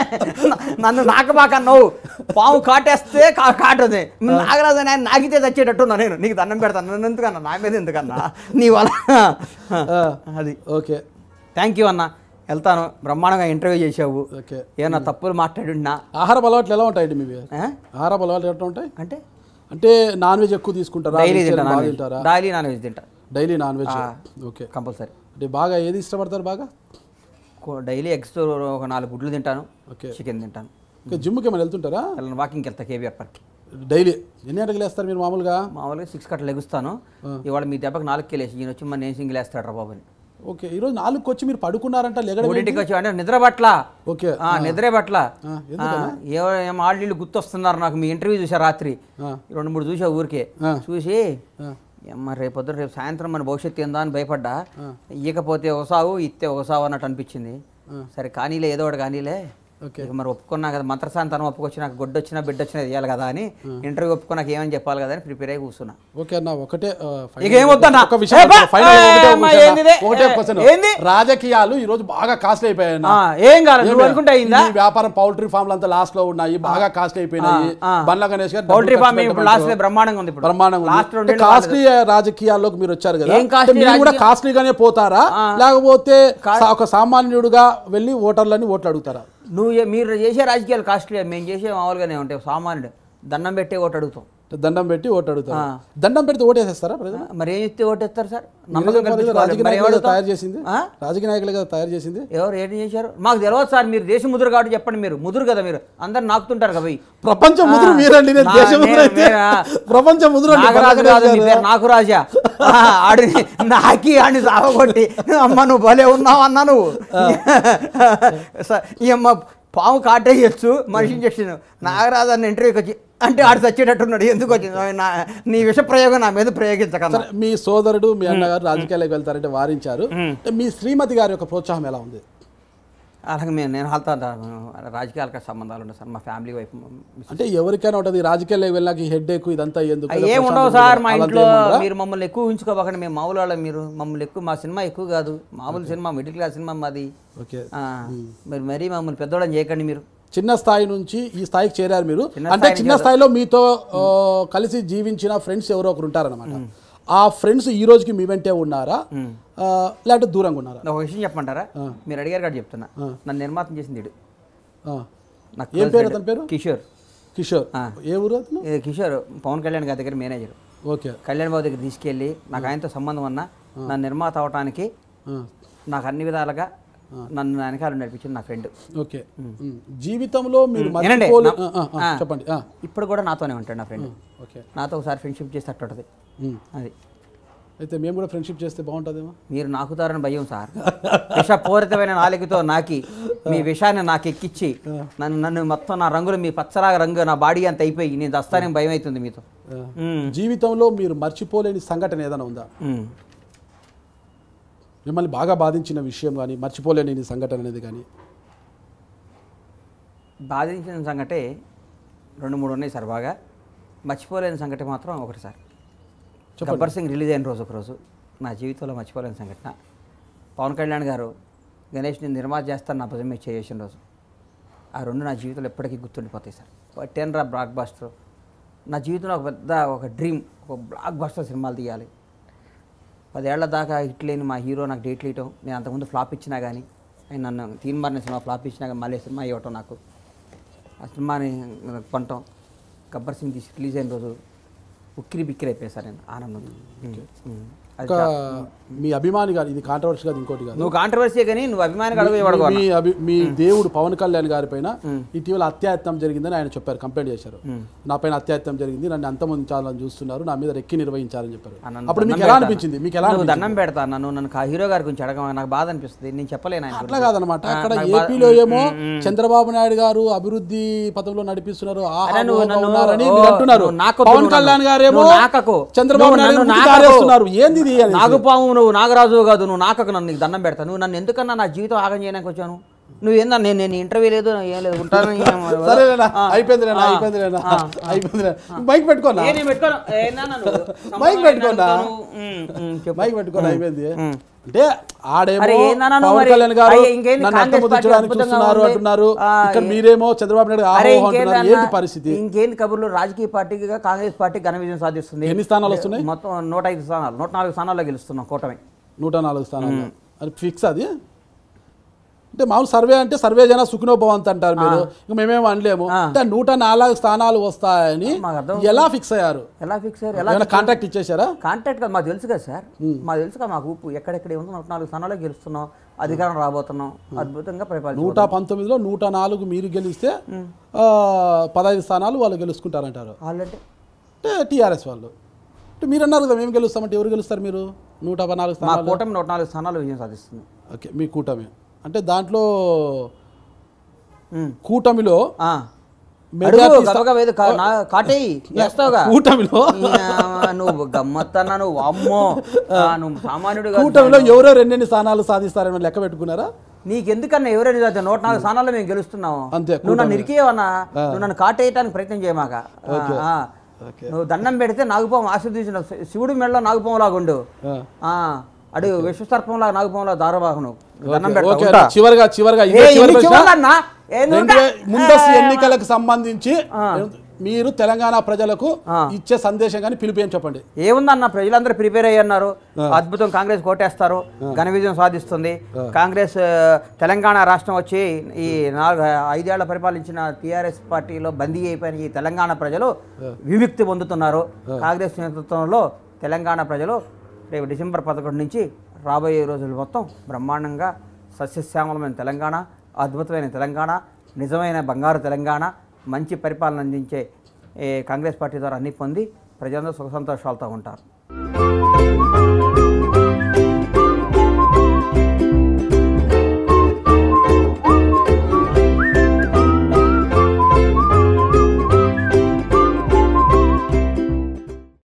నన్ను నాకబాక అన్నావు పాము కాటేస్తే కా- కాటది నాగరాజు అని ఆయన నాగితే చచ్చేటట్టున్నా నేను నీకు దండం పెడతాను నన్ను ఎందుకన్నా నా మీద ఎందుకన్నా నీ వల్ల ఆ, అది ఓకే థ్యాంక్ యూ అన్న వెళ్తాను బ్రహ్మాండంగా ఇంటర్వ్యూ చేసావు ఓకే ఏమన్నా తప్పులు మాట్లాడున్నా ఆహారపు అలవాట్లు ఎలా ఉంటాయండి మీవి ఆ? ఆహారపు అలవాట్లు ఎట్లా ఉంటాయి అంటే అంటే నాన్ వెజ్ ఎక్కువ తీసుకుంటారా డైలీ వెజిటేరియన్ తింటా బాగా నాన్ వెజ్ తింటారా డైలీ నాన్ వెజ్ తింటా daily non veg okay compulsory అంటే బాగా ఏది ఇష్టపడతారు బాగా డైలీ ఎగ్స్ ఒక నాలుగు గుడ్లు తింటాను ఓకే చికెన్ తింటాను ఇంకా జిమ్కి ఏమైనా వెళ్తుంటారా వెళ్ళను వాకింగ్కి వెళ్తా కేబీఆర్ పార్క్కి డైలీ ఎన్ని గంటలకు లేస్తారు మీరు మామూలుగా మామూలుగా సిక్స్ కట్ల లెగుస్తాను ఇవాళ మీ దెబ్బకి నాలుగు కెళ్ళేసి ఈయన వచ్చి మన నేను సింగిల్ వేస్తాడు రా బాబుని ఓకే ఈరోజు నాలుగుకి వచ్చి మీరు పడుకున్నారంట లెగడం మూడింటికి వచ్చి అంటే నిద్ర పట్ల ఓకే ఆ, నిద్రే పట్ల ఆ, ఏం ఆళ్ళు గుర్తొస్తున్నారు నాకు మీ ఇంటర్వ్యూ చూసా రాత్రి ఆ. రెండు మూడు చూసా ఊరికే ఆ. చూసి ఆ. మరి రేపు పొద్దున రేపు సాయంత్రం మన భవిష్యత్తు ఏందా అని భయపడ్డా ఇయ్యకపోతే ఒక సావు ఇస్తే ఒక సావు అన్నట్టు అనిపించింది సరే కానీలే ఏదో ఒకటి కానీలే ఓకే ఇక మరి ఒప్పుకున్నా కదా మంత్రసాంతరం ఒప్పుకొచ్చి నాకు గొడ్డు వచ్చినా బిడ్డ వచ్చినా ఇవ్వాలి కదా అని ఇంటర్వ్యూ ఒప్పుకున్నాక ఏమని చెప్పాలి కదా అని ప్రిపేర్ అయ్యి కూర్చున్నా ఓకే అన్న ఒకటే ఆ, final ఇక ఏం వద్దన్నా? ఒక విషయం ఏ బా! final ఏ ఒకటే అమ్మా, question ఏందిది? అన్న. ఒకటే ఏ, question. ఏంది? రాజకీయాలు ఈ రోజు బాగా కాస్ట్లీ అయిపోయాయి అన్న. ఆ, ఏం కాదు నువ్వు ఏమే? అనుకుంటే అయిందా ఈ వ్యాపారం పౌల్ట్రీ ఫామ్లు అంతా లాస్ట్ లో ఉన్నాయి బాగా కాస్ట్లీ అయిపోయినాయి ఆ. బండ్ల గణేష్ గారు పౌల్ట్రీ డబ్బులు ఫామ్ ఖర్చు ఇప్పుడు లాస్ట్ పెట్టమంటారు. బ్రహ్మాండంగా ఉంది ఇప్పుడు బ్రహ్మాండంగా లాస్ట్ ఉంది. రెండు కాస్ట్లీ రాజకీయాల్లోకి మీరు వచ్చారు కదా ఏం కాస్ట్లీ అంటే మీరు కూడా రాజకీయ- కాస్ట్లీగానే పోతారా లేకపోతే సా- ఒక సామాన్యుడుగా వెళ్ళి ఓటర్లని ఓట్లు అడుగుతారా నువ్వు ఏ- మీరు చేసే రాజకీయాలు కాస్ట్లీ మేము చేసే మామూలుగానే ఉంటాయి సామాన్యుడు దండం పెట్టే ఒకటి అడుగుతాం దండం పెట్టి ఓటు అడుగుతారు దండం పెడితే ఓటేసేస్తారా ప్రజలు ఆ, మరి ఏం ఇస్తే ఓటేస్తారు సార్ మీరే నమ్మకం చెప్పాలి కదా, కల్పించుకోవాలి. రాజకీయ మరి ఏం నాయకులు కదా అడుగుతాం? తయారు చేసింది ఆ? రాజకీయ నాయకులు కదా తయారు చేసింది ఎవరు ఏంటి చేశారు మాకు తెలియదు సార్ మీరు దేశ ముద్ర కాబట్టి చెప్పండి మీరు ముదురు కదా మీరు అందరు నాకుతుంటారు కదా పోయి. ప్రపంచ ముదురు ఆ, మీరండి నేను నా- దేశ ముదురు నేను- అయితే నేనా? ప్రపంచ ముదురు అండి నాగరాజు బండ్ల కాదు గణేష్ నీ గారు. పేరు నాకు రాజా ఆ, ఆడిని నాకి ఆడిని సావగొట్టి అమ్మ నువ్వు భలే ఉన్నావు అన్నా నువ్వు స- ఈ అమ్మ పాము కాటేయచ్చు మనిషి ఇంజక్షన్ నాగరాజు అన్న ఇంటర్వ్యూకి వచ్చి అంటే ఆడు చచ్చేటట్టున్నాడు ఎందుకు వచ్చింది నా నీ విష ప్రయోగం నా మీద ప్రయోగించకన్నా సరే, మీ సోదరుడు మీ అన్నగారు రాజకీయాలకు వెళ్తారంటే వారించారు అంటే మీ శ్రీమతి గారి యొక్క ప్రోత్సాహం ఎలా ఉంది అలాగే మేము నేను వెళ్తా రాజకీయాలకు సంబంధాలు ఉన్నాయి సార్ మా ఫ్యామిలీ వైపు అంటే ఎవరికైనా ఉంటుంది రాజకీయాలకు వెళ్ళాక హెడ్ ఎక్కువ ఇదంతా ఎందుకు అవి ఏం ఉండవు సార్ మా ఇంట్లో మీరు మమ్మల్ని ఎక్కువ ఉంచుకోబకండి మేము మామూలు వాళ్ళం మీరు మమ్మల్ని ఎక్కువ మా సినిమా ఎక్కువ కాదు మామూలు సినిమా మిడిల్ క్లాస్ సినిమా మాది ఓకే ఆ, మరి మరీ మమ్మల్ని పెద్దోళ్ళని చేయకండి మీరు చిన్న స్థాయి నుంచి ఈ స్థాయికి చేరారు మీరు చిన్న అంటే చిన్న స్థాయిలో మీతో ఆ, కలిసి జీవించిన ఫ్రెండ్స్ ఎవరో ఒకరు ఉంటారన్నమాట ఆ ఫ్రెండ్స్ ఈ రోజుకి మీ వెంటే ఉన్నారా ఆ, లేకపోతే దూరంగా ఉన్నారా ఒక విషయం చెప్పమంటారా మీరు అడిగారు కాబట్టి చెప్తున్నా నన్ను నిర్మాతం చేసింది వీడు ఆ. నాకు ఏం close పేరు friend. అతని పేరు కిషోర్ కిషోర్ ఆ. ఏ ఊరు అతను ఏ, కిషోర్ పవన్ కళ్యాణ్ గారి దగ్గర మేనేజర్ ఓకే కళ్యాణ్ బాబు దగ్గర తీసుకెళ్ళి నాకు ఆయనతో సంబంధం అన్నా నా నిర్మాత అవటానికి ఆ. నాకు అన్ని విధాలుగా నన్ను నా వెనకాల నడిపించింది నా ఫ్రెండ్ ఓకే ఉమ్. జీవితంలో మీరు ఏనండి, మర్చిపోలే నా- ఆ, ఆ, ఆ, చెప్పండి ఆ. ఇప్పుడు కూడా నాతోనే ఉంటాడు నా ఫ్రెండ్ ఓకే నాతో ఒకసారి ఫ్రెండ్షిప్ చేస్తే అట్టుంటది ఉమ్. అది అయితే మేము కూడా ఫ్రెండ్షిప్ చేస్తే బాగుంటుందేమో మీరు నాకుతారని భయం సార్ విషపూరితమైన నాలుగుతో నాకి మీ విషాన్ని నాకు ఎక్కిచ్చి నన్ను నన్ను మొత్తం నా రంగులు మీ పచ్చలాగా రంగు నా బాడీ అంత అయిపోయి నేను దస్తానని భయం అవుతుంది మీతో ఆ. ఉమ్. జీవితంలో మీరు మర్చిపోలేని సంఘటన ఏదైనా ఉందా ఉమ్. మిమ్మల్ని బాగా బాధించిన విషయం కానీ మర్చిపోలేని సంఘటన అనేది కానీ బాధించిన సంగటే రెండు మూడు ఉన్నాయి సార్ బాగా మర్చిపోలేని సంగతి మాత్రం ఒకటి సార్ గబ్బర్ సింగ్ రిలీజ్ అయిన రోజు ఒకరోజు నా జీవితంలో మర్చిపోలేని సంఘటన పవన్ కళ్యాణ్ గారు గణేష్ని నిర్మాత చేస్తాను నా భుజం మీద చేసిన రోజు ఆ రెండు నా జీవితంలో ఎప్పటికీ గుర్తుండిపోతాయి సార్ టెన్ రా బ్లాక్ బాస్టర్ నా జీవితంలో ఒక పెద్ద ఒక డ్రీమ్ ఒక బ్లాక్ బాస్టర్ సినిమాలు తీయాలి పదేళ్ల దాకా హిట్ లేని మా హీరో నాకు డేట్లు ఇవ్వటం నేను అంతకుముందు ఫ్లాప్ ఇచ్చినా కానీ ఆయన నన్ను తీన్ మారిన సినిమా ఫ్లాప్ ఇచ్చినా కానీ మళ్ళీ సినిమా ఇవ్వటం నాకు ఆ సినిమాని కొనటం గబ్బర్ సింగ్ తీసి రిలీజ్ అయిన రోజు ఉక్కిరి బిక్కిరి అయిపోయాను సార్ నేను ఆనందం ఉమ్. అది ఒక మీ అభిమాని గారు ఇది కాంట్రవర్సీ కాదు ఇంకోటి కాదు నువ్వు కాంట్రవర్సీ కానీ నువ్వు అభిమానికి అడుగు ఇవ్వడు మీ అభి మీ దేవుడు పవన్ కళ్యాణ్ గారి పైన ఇటీవల అత్యాయత్నం జరిగిందని ఆయన చెప్పారు కంప్లైంట్ చేశారు నా పైన అత్యాయత్నం జరిగింది నన్ను అంతమొందించాలని చూస్తున్నారు నా మీద రెక్కి నిర్వహించాలని చెప్పారు నన్ను అప్పుడు మీకు దండం ఎలా పెడతాను. అనిపించింది మీకు ఎలా నువ్వు అనిపించింది దండం పెడతా నన్ను నన్ను ఆ హీరో గారి గురించి అడగ నాకు బాధ అనిపిస్తుంది నేను చెప్పలేను ఆయన అట్లా గురించి. కాదనమాట ఆ, అక్కడ నాకు బాధ- ఏపీలో ఏమో చంద్రబాబు నాయుడు గారు అభివృద్ధి పథంలో నడిపిస్తున్నారు ఆహా అరే నువ్వు ఓహో నన్ను- ఉన్నారని ఓ, మీరు అంటున్నారు నువ్వు నాకొద్దు, పవన్ నువ్వు కళ్యాణ్ నన్ను- గారేమో నువ్వు నాకకు. చంద్రబాబు నువ్వు నాయుడు నన్ను ముందుకు నాకకు. ఆరేస్తున్నారు ఏంది ఇది అనేసి. నాగపాము నువ్వు నాగరాజు కాదు నువ్వు నాకకు నన్ను నీకు దండం పెడతా నువ్వు నన్ను ఎందుకన్నా నా జీవితం ఆగం చేయడానికి వచ్చాను నువ్వు ఏందా నేను నేను ఇంటర్వ్యూ లేదు ఏం లేదు ఉంటాను ఏం- సరేనా ఆ, అయిపోయింది ఆ, అయిపోయింది ఆ, అయిపోయింది మైక్ పెట్టుకోనా ఏ నేను పెట్టుకోను. ఏందన్నా నువ్వు? మైక్ పెట్టుకోనా? ఉమ్, ఉమ్, చెప్పు. మైక్ పెట్టుకోని అయిపోయింది ఉమ్. అంటే ఆడేమో అరే ఏందన్నా నువ్వు పవన్ మరి? కళ్యాణ్ గారు అయ్యే, ఇంకేంది నన్ను కాంగ్రెస్ అంతమొందించడానికి పార్టీ అద్భుతంగా చూస్తున్నారు ఉంది. అంటున్నారు ఆ, ఇక్కడ ఏ- మీరేమో చంద్రబాబు నాయుడు అరే ఆహో అంటున్నారు ఇంకేందన్నా? ఏంటి పరిస్థితి ఇంకేంది కబుర్లు రాజకీయ పార్టీగా కాంగ్రెస్ పార్టీ ఘన విజయం సాధిస్తుంది ఎన్ని స్థానాలు వస్తున్నాయి మొత్తం నూట ఐదు స్థానాలు నూట నాలుగు స్థానాల్లో గెలుస్తున్నాం కూటమి నూట నాలుగు స్థానాలు అది ఫిక్స్ అది అంటే మామూలు సర్వే అంటే సర్వే జన సుఖినోభవంత్ అంటారు మీరు ఇంకా మేమేం అనలేము అంటే నూట నాలుగు స్థానాలు వస్తాయని మాకు అర్థం ఎలా ఫిక్స్ అయ్యారు ఎలా ఫిక్స్ అయ్యారు ఎలా ఏమైనా కాంట్రాక్ట్ ఇచ్చేసారా కాంటాక్ట్ కదా మాకు తెలుసు కదా సార్ మాకు తెలుసు కదా మాకు ఉప్పు ఎక్కడెక్కడ ఉంది నూట నాలుగు స్థానాలు గెలుస్తున్నాం అధికారం రాబోతున్నాం అద్భుతంగా పరిపాలన నూట పంతొమ్మిదిలో నూట నాలుగు మీరు గెలిస్తే ఆ, పదహైదు స్థానాలు వాళ్ళు గెలుచుకుంటారంటారు వాళ్ళంటే అంటే టీఆర్ఎస్ వాళ్ళు అంటే మీరు అన్నారు కదా మేము గెలుస్తామంటే ఎవరు గెలుస్తారు మీరు నూట పద్నాలుగు మా స్థానాలు కూటమి నూట నాలుగు స్థానాలు విజయం సాధిస్తుంది ఓకే మీ కూటమి అంటే దాంట్లో ఉమ్. కూటమిలో ఆ. మెజారిటీ అడుగు గబగబా ఏదో కా- నా- కాటేయి చేస్తావుగా కూటమిలో యా, నువ్వు గమ్మత్తన్నా నువ్వు అమ్మో ఆ, నువ్వు సామాన్యుడు కాదు. కూటమిలో ఎవరో రెండెన్ని స్థానాలు సాధిస్తారని లెక్క పెట్టుకున్నారా నీకెందుకన్నా ఎవరైనా చదివితే నూట నాలుగు స్థానాల్లో మేము గెలుస్తున్నాము అంతే, నువ్వు నన్ను ఇరికేయవన్నా నువ్వు నన్ను కాటేయటానికి ప్రయత్నం చేయమాక ఆ, ఆ. ఓకే. నువ్వు దండం పెడితే నాగుపాము ఆశీర్దించిన శివుడి మెడలో నాగుపాములాగా ఉండు ఆ. ఆ, అడు విశ్వసర్పంలాగా నాగుపాములా దారవాహను దండం ఓకే, పెడతా ఓకే. ఉంటా. చివరిగా చివరిగా ఏ, ఇదే చివరి ఎన్ని ప్రశ్న. చివర్లన్నా? ఏ, నువ్వు రెండు కా- వే- ముందస్తు ఎన్నికలకు సంబంధించి మీరు తెలంగాణ ప్రజలకు ఆ. ఇచ్చే సందేశం కానీ పిలుపు ఏం చెప్పండి ఏముందన్న ప్రజలందరూ ప్రిపేర్ అయ్యి అన్నారు అద్భుతం కాంగ్రెస్ కోటేస్తారు ఘన విజయం సాధిస్తుంది కాంగ్రెస్ ఆ, తెలంగాణ రాష్ట్రం వచ్చి ఈ నాలుగు ఐదేళ్ల పరిపాలించిన టీఆర్ఎస్ పార్టీలో బందీ అయిపోయిన ఈ తెలంగాణ ప్రజలు విముక్తి పొందుతున్నారు కాంగ్రెస్ నేతృత్వంలో తెలంగాణ ప్రజలు రేపు డిసెంబర్ పదకొండు నుంచి రాబోయే రోజులు మొత్తం బ్రహ్మాండంగా సస్యశ్యామలమైన తెలంగాణ అద్భుతమైన తెలంగాణ నిజమైన బంగారు తెలంగాణ మంచి పరిపాలన అందించే ఏ, కాంగ్రెస్ పార్టీ ద్వారా అన్ని పొంది ప్రజలందరూ సుఖ సంతోషాలతో ఉంటారు